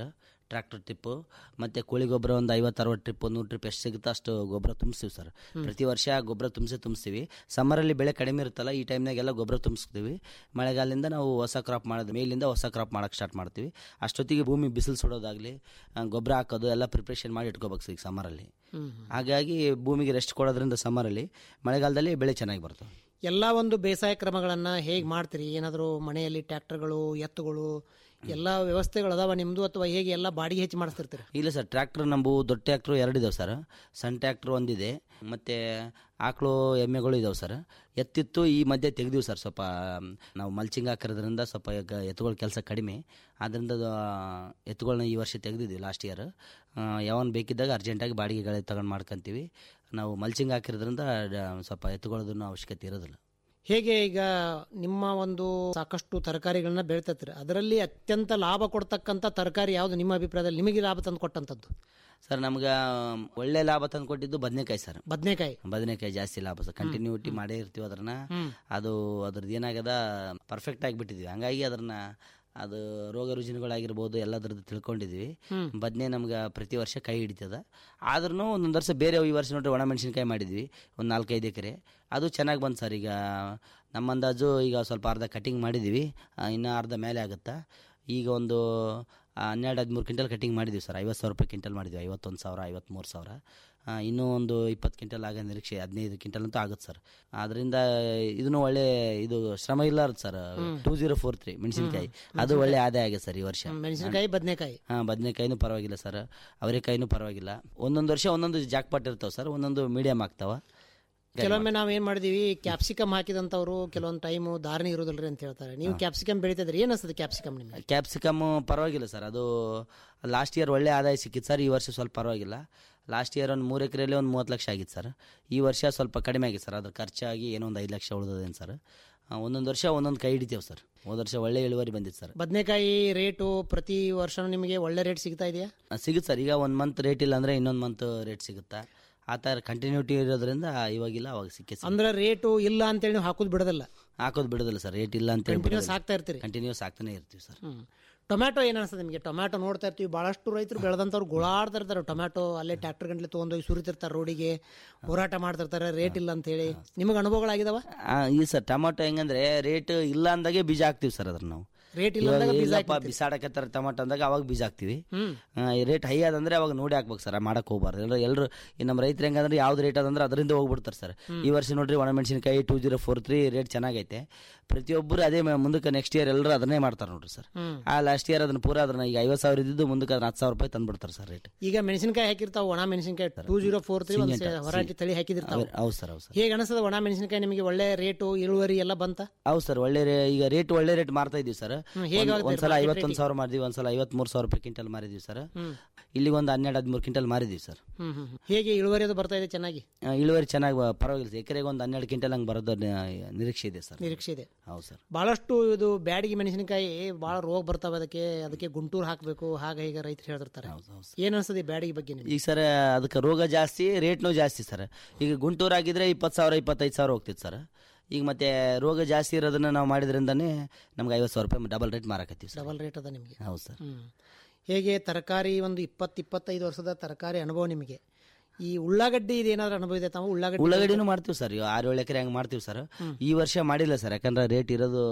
ಟ್ರ್ಯಾಕ್ಟರ್ ಟ್ರಿಪ್ಪು ಮತ್ತು ಕೋಳಿ ಗೊಬ್ಬರ ಒಂದು ಐವತ್ತು ಅರವತ್ತು ಟ್ರಿಪ್ ನೂರು ಟ್ರಿಪ್ ಎಷ್ಟು ಸಿಗುತ್ತೋ ಅಷ್ಟು ಗೊಬ್ಬರ ತುಂಬಿಸ್ತೀವಿ ಸರ್ ಪ್ರತಿ ವರ್ಷ ಗೊಬ್ಬರ ತುಂಬಿಸಿ ತುಂಬಿಸ್ತೀವಿ ಸಮ್ಮರಲ್ಲಿ ಬೆಳೆ ಕಡಿಮೆ ಇರುತ್ತಲ್ಲ ಈ ಟೈಮ್ನಾಗೆಲ್ಲ ಗೊಬ್ಬರ ತುಂಬಿಸ್ತೀವಿ ಮಳೆಗಾಲದಿಂದ ನಾವು ಹೊಸ ಕ್ರಾಪ್ ಮಾಡೋದು ಮೇಲಿಂದ ಹೊಸ ಕ್ರಾಪ್ ಮಾಡೋಕ್ಕೆ ಸ್ಟಾರ್ಟ್ ಮಾಡ್ತೀವಿ ಅಷ್ಟೊತ್ತಿಗೆ ಭೂಮಿ ಬಿಸಿಲು ಸುಡೋದಾಗಲಿ ಗೊಬ್ಬರ ಹಾಕೋದು ಎಲ್ಲ ಪ್ರಿಪ್ರೇಷನ್ ಮಾಡಿ ಇಟ್ಕೋಬೇಕು ಸರ್ ಈಗ ಸಮ್ಮರಲ್ಲಿ ಹಾಗಾಗಿ ಭೂಮಿಗೆ ರೆಸ್ಟ್ ಕೊಡೋದ್ರಿಂದ ಸಮ್ಮರಲ್ಲಿ ಮಳೆಗಾಲದಲ್ಲಿ ಬೆಳೆ ಚೆನ್ನಾಗಿ ಬರ್ತವೆ ಎಲ್ಲ ಒಂದು ಬೇಸಾಯ ಕ್ರಮಗಳನ್ನ ಹೇಗೆ ಮಾಡ್ತೀರಿ ಏನಾದರೂ ಮನೆಯಲ್ಲಿ ಟ್ರ್ಯಾಕ್ಟರ್ಗಳು ಎತ್ತುಗಳು ಎಲ್ಲ ವ್ಯವಸ್ಥೆಗಳು ಅದಾವ ನಿಮ್ದು ಅಥವಾ ಹೇಗೆ ಎಲ್ಲ ಬಾಡಿಗೆ ಹೆಚ್ಚು ಮಾಡಿಸ್ತಿರ್ತೀರಿ ಇಲ್ಲ ಸರ್ ಟ್ರ್ಯಾಕ್ಟ್ರ್ ನಮ್ಮವು ದೊಡ್ಡ ಟ್ರ್ಯಾಕ್ಟ್ರು ಎರಡಿದಾವೆ ಸರ್ ಸಣ್ಣ ಟ್ರ್ಯಾಕ್ಟ್ರ್ ಒಂದಿದೆ ಮತ್ತು ಆಕಳು ಎಮ್ಮೆಗಳು ಇದಾವೆ ಸರ್ ಎತ್ತಿತ್ತು ಈ ಮಧ್ಯೆ ತೆಗ್ದೀವಿ ಸರ್ ಸ್ವಲ್ಪ ನಾವು ಮಲ್ಚಿಂಗ್ ಹಾಕಿರೋದ್ರಿಂದ ಸ್ವಲ್ಪ ಈಗ ಎತ್ತುಗಳ ಕೆಲಸ ಕಡಿಮೆ ಆದ್ದರಿಂದ ಅದು, ಎತ್ತುಗಳನ್ನ ಈ ವರ್ಷ ತೆಗೆದಿದ್ವಿ ಲಾಸ್ಟ್ ಇಯರ್ ಯಾವನ್ ಬೇಕಿದ್ದಾಗ ಅರ್ಜೆಂಟಾಗಿ ಬಾಡಿಗೆಗಳು ತಗೊಂಡು ಮಾಡ್ಕೊಂತೀವಿ ನಾವು ಮಲ್ಚಿಂಗ್ ಹಾಕಿರೋದ್ರಿಂದ ಡ- ಸ್ವಲ್ಪ ಎತ್ತುಗಳದನ್ನು ಅವಶ್ಯಕತೆ ಇರೋದಿಲ್ಲ ಹೇಗೆ ಈಗ ನಿಮ್ಮ ಒಂದು ಸಾಕಷ್ಟು ತರಕಾರಿಗಳನ್ನ ಬೆಳಿತೀರಿ ಅದರಲ್ಲಿ ಅತ್ಯಂತ ಲಾಭ ಕೊಡ್ತಕ್ಕಂಥ ತರಕಾರಿ ಯಾವುದು ನಿಮ್ಮ ಅಭಿಪ್ರಾಯದಲ್ಲಿ ನಿಮಗೆ ಲಾಭ ತಂದು ಕೊಟ್ಟಂಥದ್ದು ಸರ್ ನಮ್ಗೆ ಒಳ್ಳೆ ಲಾಭ ತಂದು ಕೊಟ್ಟಿದ್ದು ಬದನೆಕಾಯಿ ಸರ್ ಬದನೆಕಾಯಿ ಬದನೆಕಾಯಿ ಜಾಸ್ತಿ ಲಾಭ ಸರ್ ಕಂಟಿನ್ಯೂಟಿ ಮಾಡೇ ಇರ್ತೀವಿ ಅದನ್ನ ಅದು ಅದ್ರದ್ದು ಏನಾಗದ ಪರ್ಫೆಕ್ಟ್ ಆಗಿಬಿಟ್ಟಿದ್ವಿ ಹಂಗಾಗಿ ಅದನ್ನ ಅದು ರೋಗ ರುಜಿನಗಳಾಗಿರ್ಬೋದು ಎಲ್ಲದ್ರದ್ದು ತಿಳ್ಕೊಂಡಿದ್ವಿ ಬದನೆ ನಮ್ಗೆ ಪ್ರತಿ ವರ್ಷ ಕೈ ಹಿಡಿತದ ಆದ್ರೂ ಒಂದೊಂದು ವರ್ಷ ಬೇರೆ ಈ ವರ್ಷ ನೋಡ್ರಿ ಒಣ ಮೆಣಸಿನ್ಕಾಯಿ ಮಾಡಿದ್ವಿ ಒಂದು ನಾಲ್ಕೈದು ಎಕರೆ ಅದು ಚೆನ್ನಾಗಿ ಬಂತು ಸರ್ ಈಗ ನಮ್ಮ ಅಂದಾಜು ಈಗ ಸ್ವಲ್ಪ ಅರ್ಧ ಕಟಿಂಗ್ ಮಾಡಿದ್ವಿ ಆ, ಇನ್ನು ಅರ್ಧ ಮೇಲೆ ಆಗುತ್ತಾ ಈಗ ಒಂದು ಆ, ಹನ್ನೆರಡು ಹದಿಮೂರು ಕ್ವಿಂಟಲ್ ಕಟಿಂಗ್ ಮಾಡಿದ್ವಿ ಸರ್ ಐವತ್ತು ಸಾವಿರ ರೂಪಾಯಿ ಕ್ವಿಂಟಲ್ ಮಾಡಿದ್ವಿ ಐವತ್ತೊಂದು ಸಾವಿರ ಐವತ್ತ್ಮೂರು ಸಾವಿರ ಆ, ಇನ್ನೂ ಒಂದು ಇಪ್ಪತ್ತು ಕ್ವಿಂಟಲ್ ಆಗೋ ನಿರೀಕ್ಷೆ ಹದಿನೈದು ಕ್ವಿಂಟಲ್ ಅಂತೂ ಆಗುತ್ತೆ ಸರ್ ಅದರಿಂದ ಇದನ್ನು ಒಳ್ಳೆ ಇದು ಶ್ರಮ ಇಲ್ಲ sir two zero four three ಮೆಣಸಿನ್ಕಾಯಿ ಅದು ಒಳ್ಳೆ ಆದಾಯ ಆಗಿದೆ ಸರ್ ಈ ವರ್ಷ ಮೆಣಸಿನಕಾಯಿ ಬದನೆಕಾಯಿ ಹಾಂ ಬದನೆಕಾಯಿನೂ ಪರವಾಗಿಲ್ಲ ಸರ್ ಅವರೆಕಾಯಿನೂ ಪರವಾಗಿಲ್ಲ ಒಂದೊಂದು ವರ್ಷ ಒಂದೊಂದು ಜಾಕ್ಪಾಟ್ ಇರ್ತಾವೆ ಸರ್ ಒಂದೊಂದು ಮೀಡಿಯಮ್ ಆಗ್ತಾವ ಕೆಲವೊಮ್ಮೆ ನಾವ್ ಏನ್ ಮಾಡಿದೀವಿ ಕ್ಯಾಪ್ಸಿಕಮ್ ಹಾಕಿದಂತವ್ರು ಕೆಲವೊಂದು ಟೈಮ್ ಧಾರಣೆ ಇರೋದಿಲ್ರಿ ಅಂತ ಹೇಳ್ತಾರೆ ನೀವು ಕ್ಯಾಪ್ಸಿಕಮ್ ಬೆಳಿತಿದ್ರಿ ಏನ್ ಅನ್ಸುತ್ತೆ ಕ್ಯಾಪ್ಸಿಕಮ್ ನಿಮಗೆ ಕ್ಯಾಪ್ಸಿಕಮ್ ಪರವಾಗಿಲ್ಲ ಸರ್ ಅದು ಲಾಸ್ಟ್ ಇಯರ್ ಒಳ್ಳೆ ಆದಾಯ ಸಿಕ್ಕಿತ್ತು ಸರ್ ಈ ವರ್ಷ ಸ್ವಲ್ಪ ಪರವಾಗಿಲ್ಲ ಲಾಸ್ಟ್ ಇಯರ್ ಒಂದು ಮೂರು ಎಕರೆಯಲ್ಲಿ ಒಂದು ಮೂವತ್ತು ಲಕ್ಷ ಆಗಿತ್ತು ಸರ್ ಈ ವರ್ಷ ಸ್ವಲ್ಪ ಕಡಿಮೆ ಆಗಿತ್ತು ಸರ್ ಅದ್ರ ಖರ್ಚಾಗಿ ಏನೋ ಒಂದು ಐದು ಲಕ್ಷ ಉಳಿದದೇನು ಸರ್ ಆ, ಒಂದೊಂದು ವರ್ಷ ಒಂದೊಂದು ಕೈ ಹಿಡಿತೇವೆ ಸರ್ ಹೋದ ವರ್ಷ ಒಳ್ಳೆ ಇಳುವರಿ ಬಂದಿತ್ತು ಸರ್ ಬದನೆಕಾಯಿ ರೇಟು ಪ್ರತಿ ವರ್ಷ ನಿಮಗೆ ಒಳ್ಳೆ ರೇಟ್ ಸಿಗ್ತಾ ಇದೆಯಾ ಆ, ಸಿಗುತ್ತೆ ಸರ್ ಈಗ ಒಂದು ಮಂತ್ ರೇಟ್ ಇಲ್ಲ ಅಂದರೆ ಇನ್ನೊಂದು ಮಂತ್ ರೇಟ್ ಸಿಗುತ್ತಾ ಆ ಥರ ಕಂಟಿನ್ಯೂಟಿ ಇರೋದ್ರಿಂದ ಇವಾಗಿಲ್ಲ ಅವಾಗ ಸಿಕ್ಕೇ ಸಿಗುತ್ತೆ ಅಂದ್ರೆ ರೇಟು ಇಲ್ಲ ಅಂತೇಳಿ ನೀವು ಹಾಕೋದು ಬಿಡೋದಿಲ್ಲ ಹಾಕೋದು ಬಿಡೋದಿಲ್ಲ ಸರ್ ರೇಟ್ ಇಲ್ಲ ಅಂತ ಕಂಟಿನ್ಯೂಸ್ ಹಾಕ್ತಾ ಇರ್ತೀರಿ ಕಂಟಿನ್ಯೂಸ್ ಆಗ್ತಾನೆ ಇರ್ತೀವಿ ಸರ್ ಹ್ಮ್. ಟೊಮ್ಯಾಟೊ ಏನ್ ಅನ್ಸುತ್ತೆ ನಿಮಗೆ ಟೊಮ್ಯಾಟೊ ನೋಡ್ತಾ ಇರ್ತೀವಿ ಬಹಳಷ್ಟು ರೈತರು ಬೆಳೆದಂತವ್ರು ಗುಳಾಡ್ತಾ ಇರ್ತಾರೆ ಟೊಮ್ಯಾಟೊ ಅಲ್ಲೇ ಟ್ರ್ಯಾಕ್ಟರ್ ಗಂಟ್ಲೆ ತೊಗೊಂಡೋಗಿ ಸುರಿತಿರ್ತಾರೆ ರೋಡಿಗೆ ಹೋರಾಟ ಮಾಡ್ತಿರ್ತಾರೆ ರೇಟ್ ಇಲ್ಲ ಅಂತ ಹೇಳಿ ನಿಮಗೆ ಅನುಭವಗಳಾಗಿದಾವ ಆ, ಈ ಸರ್ ಟೊಮಾಟೊ ಹೆಂಗಂದ್ರೆ ರೇಟ್ ಇಲ್ಲ ಅಂದಾಗೆ ಬೀಜ ಹಾಕ್ತಿವಿ ಸರ್ ಅದ್ರ ನಾವು ರೇಟ್ ಇಲ್ಲ ಇವಾಗ ಅಂದಾಗ ಬೀಜ ಇಲ್ಲಪ್ಪ ಹಾಕ್ಬಿಡ್ತೀರಿ. ಬಿಸಾಡಕತ್ತಾರ ಟೊಮಾಟೊ ಅಂದಾಗ ಅವಾಗ ಬೀಜ ಹಾಕ್ತಿವಿ ಹ್ಮ್ ರೇಟ್ ಹೈ ಆದಂದ್ರೆ ಅವಾಗ ನೋಡಿ ಹಾಕ್ಬೇಕು ಸರ್ ಮಾಡಕ್ ಹೋಗ್ಬಾರ್ದು ಎಲ್ಲರೂ ಎಲ್ಲರೂ ಈ ನಮ್ಮ ರೈತರು ಹೆಂಗಂದ್ರೆ ಯಾವ್ದು ರೇಟ್ ಅದಂದ್ರೆ ಅದರಿಂದ ಹೋಗ್ಬಿಡ್ತಾರೆ ಸರ್ ಈ ವರ್ಷ ನೋಡ್ರಿ ಒಣಮೆಣಸಿನಕಾಯಿ two zero four three rate ಚೆನ್ನಾಗೈತೆ ಪ್ರತಿಯೊಬ್ಬರು ಅದೇ ಮ- ಮುಂದಕ್ಕೆ ನೆಕ್ಸ್ಟ್ ಇಯರ್ ಎಲ್ಲರೂ ಅದನ್ನೇ ಮಾಡ್ತಾರೆ ನೋಡ್ರಿ ಸರ್ ಹ್ಮ್. ಆ ಲಾಸ್ಟ್ ಇಯರ್ ಅದನ್ನ ಪೂರ ಅದನ್ನ ಈಗ ಐವತ್ತು ಸಾವಿರ ಇದ್ದಿದ್ದು ಮುಂದಕ್ಕೆ ಅದನ್ನ ಹತ್ತು ಸಾವಿರ ರೂಪಾಯಿ ತಂದ್ಬಿಡ್ತಾರೆ ಸರ್ ರೇಟ್ ಈಗ ಮೆಣಸಿನಕಾಯಿ ಹಾಕಿರ್ತಾವ ಒಣ ಮೆಣಸಿನಕಾಯಿ ಟೂ ಜೀರೋ ಫೋರ್ ತ್ರೀ ಒಂದು ಹೊರಾಟಿ ತಳಿ ಹಾಕಿದಿರ್ತಾವ ಹೌದು ಸರ್ ಹೌದು ಸರ್ ಹೇಗೆ ಅನಿಸ್ತದ ಒಣ ಮೆಣಸಿನಕಾಯಿ ನಿಮಗೆ ಒಳ್ಳೆ ರೇಟು ಇಳುವರಿ ಎಲ್ಲ ಬಂತ ಹೌದು ಸರ್ ಒಳ್ಳೆ ರೇ- ಈಗ ರೇಟ್ ಒಳ್ಳೆ ರೇಟ್ ಮಾರ್ತಾ ಇದೀವಿ ಸರ್ ಹ್ಮ್, ಹೇಗೆ ಒಂದ್- ಆಗುತ್ತೆ ಒಂದ್ಸಲ market ಐವತ್ತೊಂದು ಸಾವಿರ ಮಾರಿದ್ವಿ ಒಂದ್ಸಲ ಐವತ್ಮೂರು ಸಾವಿರ ರೂಪಾಯಿ ಕ್ವಿಂಟಲ್ ಮಾರಿದ್ವಿ ಸರ್ ಹ್ಮ್ ಇಲ್ಲಿಗೆ ಒಂದು ಹನ್ನೆರಡು ಹದಿಮೂರು ಕ್ವಿಂಟಲ್ ಮಾರಿದ್ವಿ ಸರ್ ಹ್ಮ್ ಹ್ಮ್ ಹ್ಮ್. ಹೇಗೆ ಇಳುವರಿ ಅದು ಬರ್ತಾ ಇದೆ ಚೆನ್ನಾಗಿ ಆ, ಇಳುವರಿ ಚೆನ್ನಾಗಿ ಬ- ಪರವಾಗಿಲ್ಲ ಸರ್ ಎಕರೆಗೆ ಒಂದು ಹನ್ನೆರಡು ಕ್ವಿಂಟಲ್ ಹಂಗೆ ಬರೋದು ನ- ನಿರೀಕ್ಷೆ ಇದೆ ಸರ್ ನಿರೀಕ್ಷೆ ಇದೆ ಹೌದು ಸರ್ ಬಹಳಷ್ಟು ಇದು ಬ್ಯಾಡಿಗೆ ಮೆಣಸಿನಕಾಯಿ ಬಹಳ ರೋಗ ಬರ್ತಾವೆ ಅದಕ್ಕೆ ಅದಕ್ಕೆ ಗುಂಟೂರು ಹಾಕಬೇಕು ಹಾಗ ಈಗ ರೈತರು ಹೇಳ್ತಿರ್ತಾರೆ ಏನ್ ಅನ್ಸ್ತದೆ ಬ್ಯಾಡಿಗೆ ಬಗ್ಗೆ ನಿಮ್ಗೆ ಈಗ ಸರ್ ಅದಕ್ಕೆ ರೋಗ ಜಾಸ್ತಿ ರೇಟ್ನೂ ಜಾಸ್ತಿ ಸರ್ ಈಗ ಗುಂಟೂರು ಆಗಿದ್ರೆ ಇಪ್ಪತ್ತು ಸಾವಿರ ಇಪ್ಪತ್ತೈದು ಸಾವಿರ ಹೋಗ್ತಿತ್ತು ಸರ್ ಈಗ ಮತ್ತೆ ರೋಗ ಜಾಸ್ತಿ ಇರೋದನ್ನ ನಾವು ಮಾಡಿದ್ರಿಂದನೇ ನಮ್ಗೆ ಐವತ್ತು ಸಾವಿರ ರೂಪಾಯಿ ಡಬಲ್ ರೇಟ್ ಮಾರಕತ್ತೀವಿ ಸರ್ ಡಬಲ್ ರೇಟ್ ಅದ ನಿಮಗೆ ಹೌದು ಸರ್ ಹ್ಮ್ ಹೇಗೆ ತರಕಾರಿ ಒಂದು ಇಪ್ಪತ್ತು ಇಪ್ಪತ್ತೈದು ವರ್ಷದ ತರಕಾರಿ ಅನುಭವ ನಿಮಗೆ ಈ ಉಳ್ಳಾಗಡ್ಡಿ ಇದೇನಾದ್ರೂ ಅನುಭವ ಇದೆ ತಾವು ಉಳ್ಳಾಗಡ್ಡಿ ಉಳ್ಳಾಗಡ್ಡಿನೂ ಮಾಡ್ತೀವಿ ಸರ್ ಇವಾಗ ಆರು ಏಳು ಎಕರೆ ಹಂಗೆ ಮಾಡ್ತೀವಿ ಸರ್ ಈ ವರ್ಷ ಮಾಡಿಲ್ಲ ಸರ್ ಯಾಕಂದ್ರೆ ರೇಟ್ ಇರೋದು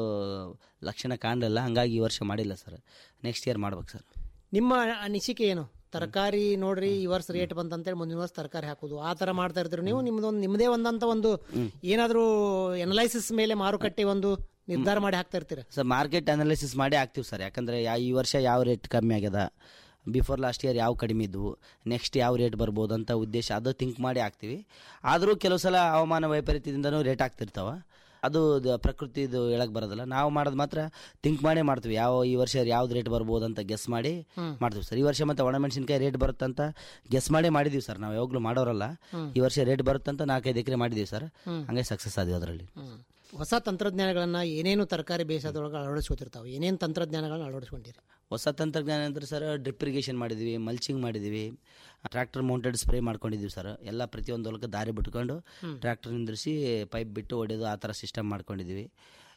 ಲಕ್ಷಣ ಕಾಣಲಿಲ್ಲ ಹಂಗಾಗಿ ಈ ವರ್ಷ ಮಾಡಿಲ್ಲ ಸರ್ ನೆಕ್ಸ್ಟ್ ಇಯರ್ ಮಾಡ್ಬೇಕು ಸರ್ ನಿಮ್ಮ ಅನಿಸಿಕೆ ಏನು ತರಕಾರಿ ನೋಡ್ರಿ ಈ ವರ್ಷ ರೇಟ್ ಬಂತಂತೇಳಿ ಮುಂದಿನ ವರ್ಷ ತರಕಾರಿ ಹಾಕೋದು ಆ ತರ ಮಾಡ್ತಾ ಇರ್ತೀರಿ ನೀವು ನಿಮ್ದೊಂದು ನಿಮ್ಮದೇ ಒಂದಂತ ಒಂದು ಏನಾದ್ರೂ ಎನಲೈಸಿಸ್ ಮೇಲೆ ಮಾರುಕಟ್ಟೆ ಒಂದು ನಿರ್ಧಾರ ಮಾಡಿ ಹಾಕ್ತಾ ಇರ್ತೀರ ಸರ್ ಮಾರ್ಕೆಟ್ ಅನಾಲಿಸಿಸ್ ಮಾಡಿ ಹಾಕ್ತೀವಿ ಸರ್ ಯಾಕಂದರೆ ಯಾ ಈ ವರ್ಷ ಯಾವ ರೇಟ್ ಕಮ್ಮಿ ಆಗ್ಯದ ಬಿಫೋರ್ ಲಾಸ್ಟ್ ಇಯರ್ ಯಾವ ಕಡಿಮೆ ಇದ್ವು ನೆಕ್ಸ್ಟ್ ಯಾವ ರೇಟ್ ಬರ್ಬೋದು ಅಂತ ಉದ್ದೇಶ ಅದು ಥಿಂಕ್ ಮಾಡಿ ಹಾಕ್ತೀವಿ ಆದರೂ ಕೆಲವು ಸಲ ಹವಾಮಾನ ವೈಪರೀತ್ಯದಿಂದನೂ ರೇಟ್ ಆಗ್ತಿರ್ತಾವ ಅದು ದ- ಪ್ರಕೃತಿದು ಹೇಳಕ್ ಬರೋದಿಲ್ಲ ನಾವು ಮಾಡೋದು ಮಾತ್ರ ಥಿಂಕ್ ಮಾಡೇ ಮಾಡ್ತೀವಿ ಯಾವ ಈ ವರ್ಷ ಯಾವ್ದು ರೇಟ್ ಬರ್ಬೋದು ಅಂತ ಗೆಸ್ ಮಾಡಿ ಮಾಡ್ತೀವಿ ಸರ್ ಈ ವರ್ಷ ಮತ್ತೆ ಒಣಮೆಣಸಿನ್ಕಾಯಿ ರೇಟ್ ಬರುತ್ತಂತ ಗೆಸ್ ಮಾಡೇ ಮಾಡಿದೀವಿ ಸರ್ ನಾವು ಯಾವಾಗಲೂ ಮಾಡೋರಲ್ಲ ಈ ವರ್ಷ ರೇಟ್ ಬರುತ್ತಂತ ನಾಲ್ಕೈದು ಎಕರೆ ಮಾಡಿದೀವಿ ಸರ್ ಹಂಗೆ ಸಕ್ಸಸ್ ಆದ್ವಿ ಅದರಲ್ಲಿ ಹೊಸ ತಂತ್ರಜ್ಞಾನಗಳನ್ನ ಏನೇನು ತರಕಾರಿ ಬೇಸಾಯದೊಳಗೆ ಅಳವಡಿಸ್ಕೊತಿರ್ತಾವೆ ಏನೇನು ತಂತ್ರಜ್ಞಾನಗಳನ್ನ ಅಳವಡಿಸ್ಕೊಂಡಿರಿ ಹೊಸ ತಂತ್ರಜ್ಞಾನ ಅಂದ್ರೆ ಸರ್ ಡ್ರಿಪ್ ಇರಿಗೇಷನ್ ಮಾಡಿದ್ವಿ ಮಲ್ಚಿಂಗ್ ಮಾಡಿದ್ವಿ ಟ್ರ್ಯಾಕ್ಟರ್ ಮೌಂಟೆಡ್ ಸ್ಪ್ರೇ ಮಾಡ್ಕೊಂಡಿದ್ವಿ ಸರ್ ಎಲ್ಲ ಪ್ರತಿಯೊಂದು ಹೊಲಕ್ಕೆ ದಾರಿ ಬಿಟ್ಕೊಂಡು ಟ್ರ್ಯಾಕ್ಟರ್ ನಿಂದ್ರಿಸಿ ಪೈಪ್ ಬಿಟ್ಟು ಹೊಡೆಯೋದು ಆ ಥರ ಸಿಸ್ಟಮ್ ಮಾಡ್ಕೊಂಡಿದ್ವಿ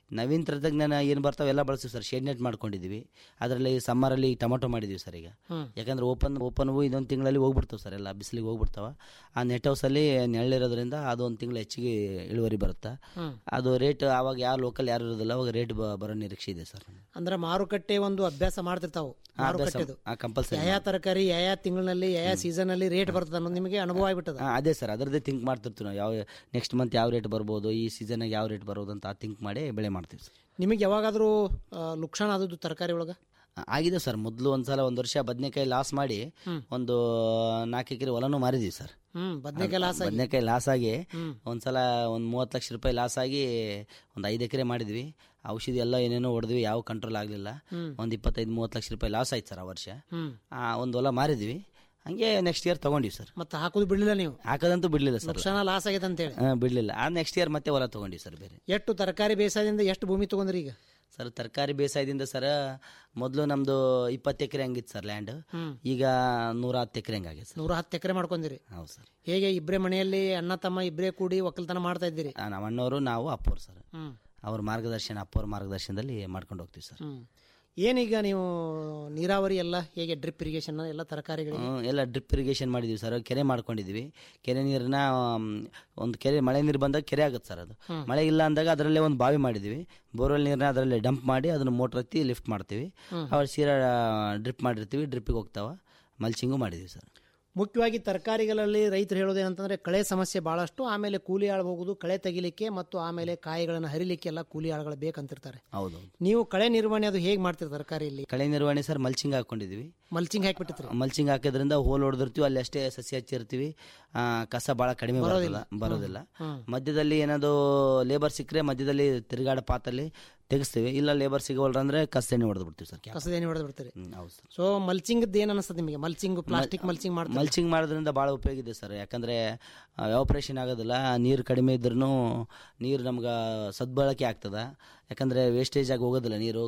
ನವೀನ್ ತಂತ್ರಜ್ಞಾನ ಏನು ಬರ್ತಾವೆ ಎಲ್ಲ ಬಳಸ್ತೀವಿ ಸರ್ ಶೇಡ್ ನೆಟ್ ಮಾಡ್ಕೊಂಡಿದ್ದೀವಿ ಅದರಲ್ಲಿ ಸಮ್ಮರಲ್ಲಿ ಟೊಮೊಟೊ ಮಾಡಿದ್ದೀವಿ ಸರ್ ಈಗ ಹ್ಮ್. ಯಾಕಂದ್ರೆ ಓಪನ್ ಓಪನ್ವು ಇನ್ನೊಂದು ತಿಂಗಳಲ್ಲಿ ಹೋಗ್ಬಿಡ್ತಾವೆ ಸರ್ ಎಲ್ಲ ಬಿಸಿಲಿಗೆ ಹೋಗ್ಬಿಡ್ತಾವ ಆ ನೆಟ್ ಹೌಸಲ್ಲಿ ನೆರಳಿರೋದ್ರಿಂದ ಅದು ಒಂದು ತಿಂಗಳು ಹೆಚ್ಚಿಗೆ ಇಳುವರಿ ಬರುತ್ತೆ ಹ್ಮ್. ಅದು ರೇಟ್ ಆವಾಗ ಯಾರು ಲೋಕಲ್ ಯಾರು ಇರೋದಿಲ್ಲ ಅವಾಗ ರೇಟ್ ಬರೋ ನಿರೀಕ್ಷೆ ಇದೆ ಸರ್ ಅಂದ್ರೆ ಮಾರುಕಟ್ಟೆ ಒಂದು ಅಭ್ಯಾಸ ಮಾಡ್ತಿರ್ತಾವು ಮಾರುಕಟ್ಟೆದು ಕಂಪಲ್ಸರಿ ಯಾವ ತರಕಾರಿ ಯಾವ ತಿಂಗಳಿನಲ್ಲಿ ಯಾವ ಸೀಸನ್ ಅಲ್ಲಿ ರೇಟ್ ಬರ್ತದೆ ಅನ್ನೋದು ನಿಮಗೆ ಅನುಭವ ಆಗ್ಬಿಟ್ಟದ ಅದೇ ಸರ್ ಅದರದ್ದೇ ಥಿಂಕ್ ಮಾಡ್ತಿರ್ತೀವಿ ನಾವು ಯಾವ ನೆಕ್ಸ್ಟ್ ಮಂತ್ ಯಾವ ರೇಟ್ ಬರ್ಬೋದು ಈ ಸೀಸನ್ನಾಗ ಯಾವ ರೇಟ್ ಬರ್ಬೋದು ಅಂತ ಥಿಂಕ್ ಮಾಡಿ ಬೆಳೆ ಮಾಡ್ತೀವಿ ಸರ್ ನಿಮಗೆ ಯಾವಾಗಾದ್ರೂ ಆ, ಲುಕ್ಷಣ ಆದದ್ದು ತರಕಾರಿ ಒಳಗ ಆಗಿದೆ ಸರ್ ಮೊದಲು ಒಂದ್ಸಲ ಒಂದು ವರ್ಷ ಬದನೆಕಾಯಿ ಲಾಸ್ ಮಾಡಿ ಒಂದು ನಾಲ್ಕು ಎಕರೆ ಹೊಲನೂ ಮಾರಿದೀವಿ ಸರ್ ಹ್ಮ್ ಬದ್ನೆಕಾಯಿ ಲಾಸ್ ಆಗಿ ಬದನೆಕಾಯಿ ಲಾಸ್ ಆಗಿ ಒಂದ್ಸಲ ಒಂದು ಮೂವತ್ತು ಲಕ್ಷ ರೂಪಾಯಿ ಲಾಸ್ ಆಗಿ ಒಂದು ಐದು ಎಕರೆ ಮಾಡಿದ್ವಿ ಔಷಧಿ ಎಲ್ಲ ಏನೇನೋ ಹೊಡೆದ್ವಿ ಯಾವ ಕಂಟ್ರೋಲ್ ಆಗಲಿಲ್ಲ ಒಂದು ಇಪ್ಪತ್ತೈದು ಮೂವತ್ತು ಲಕ್ಷ ರೂಪಾಯಿ ಲಾಸ್ ಆಯ್ತು ಸರ್ ಆ ವರ್ಷ ಹ್ಮ್ ಒಂದು ಹೊಲ ಮಾರಿದ್ವಿ ಹಂಗೆ ನೆಕ್ಸ್ಟ್ ಇಯರ್ ತಗೊಂಡಿವಿ ಸರ್ ಮತ್ತೆ ಹಾಕೋದು ಬಿಡ್ಲಿಲ್ಲ ನೀವು ಹಾಕೋದಂತೂ ಬಿಡಲಿಲ್ಲ ಸರ್ ಲುಕ್ಷಣ ಲಾಸ್ ಆಗೈತೆ ಅಂತೇಳಿ ಹಾಂ ಬಿಡಲಿಲ್ಲ ಆ ನೆಕ್ಸ್ಟ್ ಇಯರ್ ಮತ್ತೆ ಹೊಲ ತಗೊಂಡಿವಿ ಸರ್ ಬೇರೆ ಎಷ್ಟು ತರಕಾರಿ ಬೇಸಾಯದಿಂದ ಎಷ್ಟು ಭೂಮಿ ತಗೊಂಡ್ರಿ ಈಗ ಸರ್ ತರಕಾರಿ ಬೇಸಾಯದಿಂದ ಸರ್ ಮೊದಲು ನಮ್ಮದು ಇಪ್ಪತ್ತು ಎಕರೆ ಹಂಗಿತ್ತು ಸರ್ ಲ್ಯಾಂಡ್ ಈಗ ನೂರ ಹತ್ತು ಎಕರೆ ಹಂಗಾಗಿದೆ ಸರ್ ನೂರ ಹತ್ತು ಎಕರೆ ಮಾಡ್ಕೊಂಡಿರಿ ಹೌದು ಸರ್ ಹೇಗೆ ಇಬ್ಬರೇ ಮನೆಯಲ್ಲಿ ಅಣ್ಣ ತಮ್ಮ ಇಬ್ಬರೇ ಕೂಡಿ ಒಕ್ಕಲ್ತನ ಮಾಡ್ತಾ ಇದ್ದೀರಿ ಆ, ನಮ್ಮ ಅಣ್ಣವರು ನಾವು ಅಪ್ಪವ್ರು ಸರ್ ಹ್ಮ್ ಅವ್ರ ಮಾರ್ಗದರ್ಶನ ಅಪ್ಪವ್ರ ಮಾರ್ಗದರ್ಶನದಲ್ಲಿ ಮಾಡ್ಕೊಂಡು ಹೋಗ್ತೀವಿ ಸರ್ ಹ್ಮ್ ಏನೀಗ ನೀವು ನೀರಾವರಿ ಎಲ್ಲ ಹೇಗೆ ಡ್ರಿಪ್ ಇರಿಗೇಷನ್ ಎಲ್ಲ ತರಕಾರಿಗಳಿಗೆ ಹ್ಮ್, ಎಲ್ಲ ಡ್ರಿಪ್ ಇರಿಗೇಷನ್ ಮಾಡಿದ್ದೀವಿ ಸರ್ ಕೆರೆ ಮಾಡ್ಕೊಂಡಿದ್ದೀವಿ ಕೆರೆ ನೀರನ್ನ ಒಂದು ಕೆರೆ ಮಳೆ ನೀರು ಬಂದಾಗ ಕೆರೆ ಆಗುತ್ತೆ ಸರ್ ಅದು ಮಳೆ ಇಲ್ಲ ಅಂದಾಗ ಅದರಲ್ಲೇ ಒಂದು ಬಾವಿ ಮಾಡಿದ್ದೀವಿ ಬೋರ್ವೆಲ್ ನೀರನ್ನ ಅದರಲ್ಲೇ ಡಂಪ್ ಮಾಡಿ ಅದನ್ನು ಮೋಟ್ರ್ ಹತ್ತಿ ಲಿಫ್ಟ್ ಮಾಡ್ತೀವಿ ಅವಾಗ ಸೀರಾ ಡ್ರಿಪ್ ಮಾಡಿರ್ತೀವಿ ಡ್ರಿಪ್ಪಿಗೆ ಹೋಗ್ತಾವ ಮಲ್ಚಿಂಗು ಮಾಡಿದ್ದೀವಿ ಸರ್ ಮುಖ್ಯವಾಗಿ ತರಕಾರಿಗಳಲ್ಲಿ ರೈತರು ಹೇಳೋದೇನಂತಂದ್ರೆ ಕಳೆ ಸಮಸ್ಯೆ ಬಹಳಷ್ಟು ಆಮೇಲೆ ಕೂಲಿ ಆಳು ಹೋಗುದು ಕಳೆ ತೆಗಿಲಿಕ್ಕೆ ಮತ್ತು ಆಮೇಲೆ ಕಾಯಿಗಳನ್ನು ಹರಿಲಿಕ್ಕೆ ಎಲ್ಲ ಕೂಲಿ ಆಳುಗಳು ಬೇಕಂತಿರ್ತಾರೆ ಹೌದು ನೀವು ಕಳೆ ನಿರ್ವಹಣೆ ಅದು ಹೇಗೆ ಮಾಡ್ತೀರಿ ತರಕಾರಿಯಲ್ಲಿ ಕಳೆ ನಿರ್ವಹಣೆ ಸರ್ ಮಲ್ಚಿಂಗ್ ಹಾಕೊಂಡಿದ್ದೀವಿ ಮಲ್ಚಿಂಗ್ ಹಾಕ್ಬಿಟ್ಟಿರ್ತೀರಿ ಮಲ್ಚಿಂಗ್ ಹಾಕೋದ್ರಿಂದ ಹೋಲ್ ಹೊಡೆದಿರ್ತೀವಿ ಅಲ್ಲಿ ಅಷ್ಟೇ ಸಸಿ ಹಚ್ಚಿರ್ತೀವಿ ಆ, ಕಸ ಭಾಳ ಕಡಿಮೆ ಬರೋದಿಲ್ಲ ಬರೋದಿಲ್ಲ ಮಧ್ಯದಲ್ಲಿ ಏನಾದ್ರು ಲೇಬರ್ ಸಿಕ್ಕರೆ ಮಧ್ಯದಲ್ಲಿ ತಿರುಗಾಡ ಪಾತಲ್ಲಿ ತೆಗಿಸ್ತೀವಿ ಇಲ್ಲ ಲೇಬರ್ ಸಿಗೋಲ್ರ ಅಂದ್ರೆ ಕಸ ಎಣ್ಣೆ ಹೊಡೆದು ಬಿಡ್ತೀವಿ ಸರ್ ಕ್ಯಾಪ್. ಕಸದೇನಿ ಹೊಡೆದು ಬಿಡ್ತೀರಿ ಹ್ಮ್, ಹೌದು ಸರ್ ಸೊ ಮಲ್ಚಿಂಗ್ ಏನ್ ಅನಿಸ್ತದೆ ನಿಮಗೆ ಮಲ್ಚಿಂಗ್ ಪ್ಲಾಸ್ಟಿಕ್ ಮಲ್ಚಿಂಗ್ ಮಾಡ್ತಾರೆ ಮಲ್ಚಿಂಗ್ ಮಾಡೋದ್ರಿಂದ ಭಾಳ ಉಪಯೋಗ ಇದೆ ಸರ್ ಯಾಕಂದ್ರೆ ಆಪರೇಷನ್ ಆಗೋದಿಲ್ಲ ನೀರು ಕಡಿಮೆ ಇದ್ರೂ ನೀರು ನಮ್ಗೆ ಸದ್ಬಳಕೆ ಆಗ್ತದ ಯಾಕಂದ್ರೆ ವೇಸ್ಟೇಜ್ ಆಗಿ ಹೋಗೋದಿಲ್ಲ ನೀರು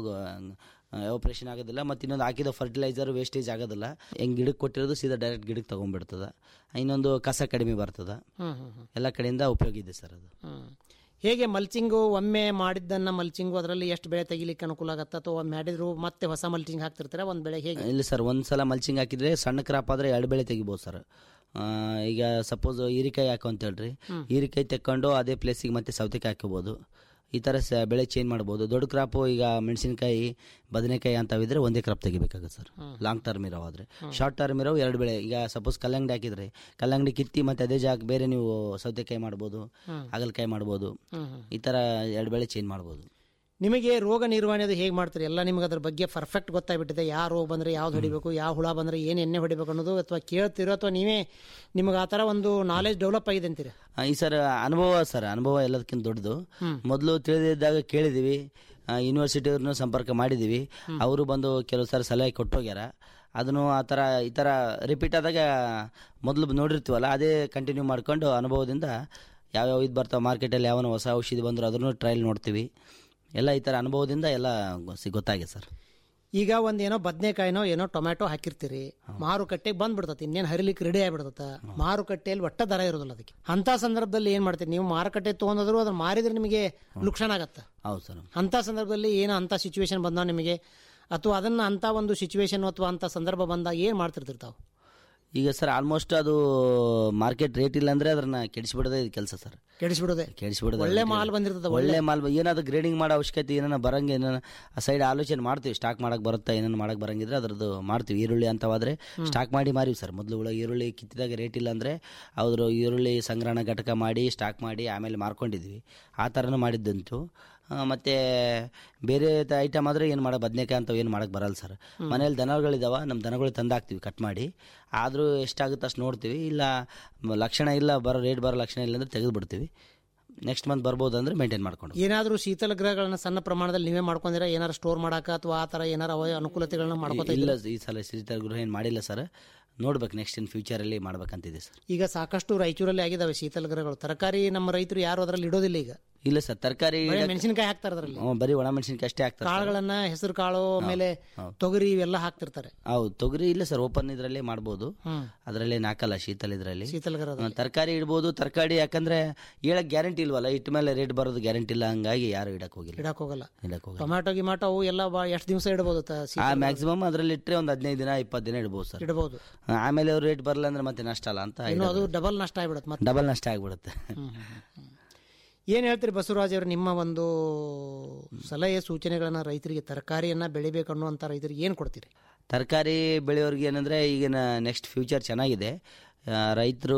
ಆಪರೇಷನ್ ಆಗೋದಿಲ್ಲ ಮತ್ತು ಇನ್ನೊಂದು ಹಾಕಿದ ಫರ್ಟಿಲೈಸರ್ ವೇಸ್ಟೇಜ್ ಆಗೋದಿಲ್ಲ ಹೆಂಗೆ ಗಿಡಕ್ಕೆ ಕೊಟ್ಟಿರೋದು ಸೀದಾ ಡೈರೆಕ್ಟ್ ಗಿಡಕ್ಕೆ ತೊಗೊಂಡ್ಬಿಡ್ತದ ಇನ್ನೊಂದು ಕಸ ಕಡಿಮೆ ಬರ್ತದ ಹ್ಮ್ ಹ್ಮ್ ಹ್ಮ್ ಎಲ್ಲ ಕಡೆಯಿಂದ ಉಪಯೋಗ ಇದೆ ಸರ್ ಅದು ಹ್ಮ್. ಹೇಗೆ ಮಲ್ಚಿಂಗು ಒಮ್ಮೆ ಮಾಡಿದ್ದನ್ನ ಮಲ್ಚಿಂಗು ಅದರಲ್ಲಿ ಎಷ್ಟು ಬೆಳೆ ತೆಗಿಲಿಕ್ಕೆ ಅನುಕೂಲ ಆಗತ್ತೆ ಅಥವಾ ಒಮ್ಮೆ ಮಾಡಿದ್ರು ಮತ್ತೆ ಹೊಸ ಮಲ್ಚಿಂಗ್ ಹಾಕ್ತಿರ್ತಾರೆ ಒಂದ್ ಬೆಳೆ ಹೇಗೆ ಇಲ್ಲ ಸರ್ ಒಂದು ಸಲ ಮಲ್ಚಿಂಗ್ ಹಾಕಿದ್ರೆ ಸಣ್ಣ ಕ್ರಾಪ್ ಆದರೆ ಎರಡು ಬೆಳೆ ತೆಗಿಬೋದು ಸರ್ ಆ, ಈಗ ಸಪೋಸ್ ಹೀರಿಕಾಯಿ ಹಾಕೋ ಅಂತ ಹೇಳ್ರಿ ಹೀರಿಕಾಯಿ ತೆಕ್ಕೊಂಡು ಅದೇ ಪ್ಲೇಸಿಗೆ ಮತ್ತೆ ಸೌತೆಕಾಯಿ ಹಾಕೋಬೋದು ಈ ಥರ ಸ ಬೆಳೆ ಚೇಂಜ್ ಮಾಡ್ಬೋದು ದೊಡ್ಡ ಕ್ರಾಪು ಈಗ ಮೆಣಸಿನಕಾಯಿ ಬದನೆಕಾಯಿ ಅಂತವಿದ್ರೆ ಒಂದೇ ಕ್ರಾಪ್ ತೆಗಿಬೇಕಾಗುತ್ತೆ ಸರ್ ಲಾಂಗ್ ಟರ್ಮ್ ಇರೋ ಆದ್ರೆ ಶಾರ್ಟ್ ಟರ್ಮ್ ಇರೋ ಎರಡು ಬೆಳೆ ಈಗ ಸಪೋಸ್ ಕಲ್ಲಂಗಡಿ ಹಾಕಿದ್ರೆ ಕಲ್ಲಂಗಡಿ ಕಿತ್ತಿ ಮತ್ತೆ ಅದೇ ಜಾಗ ಬೇರೆ ನೀವು ಸೌತೆಕಾಯಿ ಮಾಡ್ಬೋದು ಹಾಗಲಕಾಯಿ ಮಾಡ್ಬೋದು ಈ ಥರ ಎರಡು ಬೆಳೆ ಚೇಂಜ್ ಮಾಡ್ಬೋದು ನಿಮಗೆ ರೋಗ ನಿರ್ವಹಣೆ ಅದು ಹೇಗೆ ಮಾಡ್ತೀರಿ ಎಲ್ಲ ನಿಮ್ಗೆ ಅದ್ರ ಬಗ್ಗೆ ಪರ್ಫೆಕ್ಟ್ ಗೊತ್ತಾಗ್ಬಿಟ್ಟಿದೆ ಯಾವ ರೋಗ ಬಂದ್ರೆ ಯಾವ್ದು ಹೊಡಿಬೇಕು ಯಾವ ಹುಳ ಬಂದ್ರೆ ಏನು ಎಣ್ಣೆ ಹೊಡಿಬೇಕು ಅನ್ನೋದು ಅಥವಾ ಕೇಳ್ತಿರೋ ಅಥವಾ ನೀವೇ ನಿಮಗೆ ಆ ಥರ ಒಂದು ನಾಲೆಜ್ ಡೆವಲಪ್ ಆಗಿದೆ ಅಂತೀರಿ ಆ, ಈ ಸರ್ ಅನುಭವ ಸರ್ ಅನುಭವ ಎಲ್ಲದಕ್ಕಿಂತ ದೊಡ್ಡದು ಮೊದಲು ತಿಳಿದಿದ್ದಾಗ ಕೇಳಿದೀವಿ ಯೂನಿವರ್ಸಿಟಿಯವ್ರನ್ನ ಸಂಪರ್ಕ ಮಾಡಿದ್ದೀವಿ ಅವರು ಬಂದು ಕೆಲವು ಸಾರಿ ಸಲಹೆ ಕೊಟ್ಟೋಗ್ಯಾರ ಅದನ್ನು ಆ ಥರ ಈ ಥರ ರಿಪೀಟ್ ಆದಾಗ ಮೊದಲು ನೋಡಿರ್ತೀವಲ್ಲ ಅದೇ ಕಂಟಿನ್ಯೂ ಮಾಡ್ಕೊಂಡು ಅನುಭವದಿಂದ ಯಾವ್ಯಾವ ಇದು ಬರ್ತಾವೆ ಮಾರ್ಕೆಟಲ್ಲಿ ಯಾವನ ಹೊಸ ಔಷಧಿ ಬಂದರೂ ಅದನ್ನು ಟ್ರಯಲ್ ನೋಡ್ತೀವಿ ಎಲ್ಲ ಈ ಥರ ಅನುಭವದಿಂದ ಎಲ್ಲ ಗೊಸ್- ಗೊತ್ತಾಗಿದೆ ಸರ್ ಈಗ ಒಂದ್ ಏನೋ ಬದನೆಕಾಯಿನೋ ಏನೋ ಟೊಮ್ಯಾಟೊ ಹಾಕಿರ್ತೀರಿ ಮಾರುಕಟ್ಟೆಗೆ ಬಂದ್ಬಿಡ್ತತಿ ಇನ್ನೇನು ಹರಿಲಿಕ್ಕೆ ರೆಡಿ ಆಗಿಬಿಡ್ತತ ಮಾರುಕಟ್ಟೆಯಲ್ಲಿ ಒಟ್ಟ ದರ ಇರೋದಿಲ್ಲ ಅದಕ್ಕೆ ಅಂತ ಸಂದರ್ಭದಲ್ಲಿ ಏನ್ ಮಾಡ್ತೀರಿ ನೀವು ಮಾರುಕಟ್ಟೆ ತೊಗೊಂಡ್ರು ಅದನ್ನ ಮಾರಿದ್ರೆ ನಿಮಗೆ ಲುಕ್ಷಣ ಆಗತ್ತ ಹೌದು ಸರ್ ಅಂತ ಸಂದರ್ಭದಲ್ಲಿ ಏನು ಅಂತ ಸಿಚುವೇಶನ್ ಬಂದಾಗ ನಿಮಗೆ ಅಥವಾ ಅದನ್ನ ಅಂತ ಒಂದು ಸಿಚುವೇಶನ್ ಅಥವಾ ಅಂತ ಸಂದರ್ಭ ಬಂದಾಗ ಏನ್ ಮಾಡ್ತಿರ್ತೀರಿ ತಾವು ಈಗ ಸರ್ ಆಲ್ಮೋಸ್ಟ್ ಅದು ಮಾರ್ಕೆಟ್ ರೇಟ್ ಇಲ್ಲ ಅಂದ್ರೆ ಅದನ್ನ ಕೆಡಿಸ್ಬಿಡೋದೇ ಇದು ಕೆಲಸ ಸರ್ ಕೆಡಿಸ್ಬಿಡೋದೆ ಕೆಡಿಸ್ಬಿಡೋದು ಒಳ್ಳೆ ಮಾಲ್ ಬಂದಿರ್ತದೆ ಒಳ್ಳೆ ಮಾಲ್ ಬ- ಏನಾದ್ರು ಗ್ರೇಡಿಂಗ್ ಮಾಡೋ ಅವಶ್ಯಕತೆ ಏನಾರ ಬರಂಗೆ ಏನಾರ ಆ ಸೈಡ್ ಆಲೋಚನೆ ಮಾಡ್ತೀವಿ ಸ್ಟಾಕ್ ಮಾಡಕ್ ಬರುತ್ತಾ ಏನಾರ ಮಾಡಕ್ ಬರಂಗಿದ್ರೆ ಅದ್ರದ್ದು ಮಾಡ್ತೀವಿ ಈರುಳ್ಳಿ ಅಂತವಾದ್ರೆ ಸ್ಟಾಕ್ ಮಾಡಿ ಮಾರಿವಿ ಸರ್ ಮೊದಲು ಉಳ ಈರುಳ್ಳಿ ಕಿತ್ತಿದಾಗ ರೇಟ್ ಇಲ್ಲ ಅಂದ್ರೆ ಅದ್ರ ಈರುಳ್ಳಿ ಸಂಗ್ರಹಣ ಘಟಕ ಮಾಡಿ ಸ್ಟಾಕ್ ಮಾಡಿ ಆಮೇಲೆ ಮಾರ್ಕೊಂಡಿದ್ವಿ ಆ ಥರನೂ ಮಾಡಿದ್ದಂತು ಆ, ಮತ್ತೆ ಬೇರೆ ಐಟಮ್ ಆದ್ರೆ ಏನು ಮಾಡೋ ಬದನೆಕಾಯಿ ಅಂತ ಏನು ಮಾಡಕ್ ಬರಲ್ಲ ಸರ್ ಮನೇಲಿ ದನಗಳಿದಾವ ನಮ್ಮ ದನಗಳು ತಂದಾಕ್ತಿವಿ ಕಟ್ ಮಾಡಿ ಆದರೂ ಎಷ್ಟಾಗುತ್ತೆ ಅಷ್ಟು ನೋಡ್ತೀವಿ ಇಲ್ಲ ಮ- ಲಕ್ಷಣ ಇಲ್ಲ ಬರೋ ರೇಟ್ ಬರೋ ಲಕ್ಷಣ ಇಲ್ಲ ಅಂದ್ರೆ ತೆಗೆದು ಬಿಡ್ತೀವಿ ನೆಕ್ಸ್ಟ್ ಮಂತ್ ಬರ್ಬೋದು ಅಂದ್ರೆ ಮೇಂಟೈನ್ ಮಾಡ್ಕೊಂಡು ಏನಾದ್ರೂ ಶೀತಲ ಗೃಹಗಳನ್ನ ಸಣ್ಣ ಪ್ರಮಾಣದಲ್ಲಿ ನೀವೇ ಮಾಡ್ಕೊಂಡಿರಾ ಏನಾರ ಸ್ಟೋರ್ ಮಾಡಾಕ ಅಥವಾ ಆ ತರ ಏನಾರ ಅವ ಅನುಕೂಲತೆಗಳನ್ನ ಮಾಡ್ಕೋತಾ ಇಲ್ಲ ಇದ್ದೀರಾ? ಈ ಸಲ ಶೀತಲ ಗೃಹ ಏನು ಮಾಡಿಲ್ಲ ಸರ್ ನೋಡ್ಬೇಕು ನೆಕ್ಸ್ಟ್ ಇನ್ ಫ್ಯೂಚರಲ್ಲಿ ಮಾಡ್ಬೇಕಂತಿದೆ ಸರ್ ಈಗ ಸಾಕಷ್ಟು ರಾಯಚೂರಲ್ಲಿ ಆಗಿದಾವೆ ಶೀತಲ ಗೃಹಗಳು ತರಕಾರಿ ನಮ್ಮ ರೈತರು ಯಾರು ಅದರಲ್ಲಿ ಇಡೋದಿಲ್ಲ ಈಗ ಇಲ್ಲ ಸರ್ ತರಕಾರಿ ಬರೀ ಮೆಣಸಿನಕಾಯಿ ಹಾಕ್ತಾರೆ ಅದರಲ್ಲಿ ಬರೀ ಒಣ ಮೆಣಸಿನಕಾಯಿ ಅಷ್ಟೇ ಹಾಕ್ತಾರೆ ಸರ್. ಕಾಳುಗಳನ್ನ ಹೆಸರು ಕಾಳು ಆಮೇಲೆ ತೊಗರಿ ಇವೆಲ್ಲ ಹಾಕ್ತಿರ್ತಾರೆ ಹೌದು ತೊಗರಿ ಇಲ್ಲ ಸರ್ ಓಪನ್ ಇದ್ರಲ್ಲೇ ಮಾಡ್ಬೋದು ಹ್ಮ್. ಅದರಲ್ಲೇ ನಾಕಲ್ಲ ಶೀತಲ್ ಇದ್ರಲ್ಲಿ ಶೀತಲಗರ ತರಕಾರಿ ಇಡ್ಬೋದು ತರಕಾರಿ ಯಾಕಂದ್ರೆ ಹೇಳಕ್ ಗ್ಯಾರಂಟಿ ಇಲ್ವಲ್ಲ ಇಟ್ಟ ಮೇಲೆ ರೇಟ್ ಬರೋದು ಗ್ಯಾರಂಟಿ ಇಲ್ಲ ಹಂಗಾಗಿ ಯಾರು ಇಡಕ್ ಹೋಗಿಲ್ಲ ಇಡಕ್ ಹೋಗಲ್ಲ ಇಡಕ್ ಹೋಗಿಲ್ಲ ಟೊಮ್ಯಾಟೊ ಗಿಮಾಟೊ ಅವು ಎಲ್ಲ ಬಾ ಎಷ್ಟು ದಿವಸ ಇಡ್ಬೋದು ತ- ಆ ಶೀತಲ ಮ್ಯಾಕ್ಸಿಮಮ್ ಅದ್ರಲ್ಲಿ ಇಟ್ಟರೆ ಒಂದು ಹದಿನೈದು ದಿನ ಇಪ್ಪತ್ತು ದಿನ ಇಡ್ಬೋದು ಸರ್ ಇಡ್ಬೋದು ಆಮೇಲೆ ಅವ್ರು ರೇಟ್ ಬರಲ್ಲ ಅಂದ್ರೆ ಮತ್ತೆ ನಷ್ಟ ಅಲ್ಲ ಅಂತ ಇನ್ನು ಅದು ಡಬಲ್ ನಷ್ಟ ಆಗ್ಬಿಡುತ್ತೆ ಮತ್ತೆ ಡಬಲ್ ನಷ್ಟ ಆಗ್ಬಿಡುತ್ತೆ ಏನ್ ಹೇಳ್ತೀರಿ ಬಸವರಾಜ್ ಅವರು ನಿಮ್ಮ ಒಂದು ಸಲಹೆ ಸೂಚನೆಗಳನ್ನ ರೈತರಿಗೆ ತರಕಾರಿಯನ್ನ ಬೆಳಿಬೇಕು ಅನ್ನುವಂತ ರೈತರಿಗೆ ಏನ್ ಕೊಡ್ತೀರಿ ತರಕಾರಿ ಬೆಳೆಯೋರಿಗೆ ಏನಂದರೆ ಈಗಿನ ನೆಕ್ಸ್ಟ್ ಫ್ಯೂಚರ್ ಚೆನ್ನಾಗಿದೆ ರೈತರು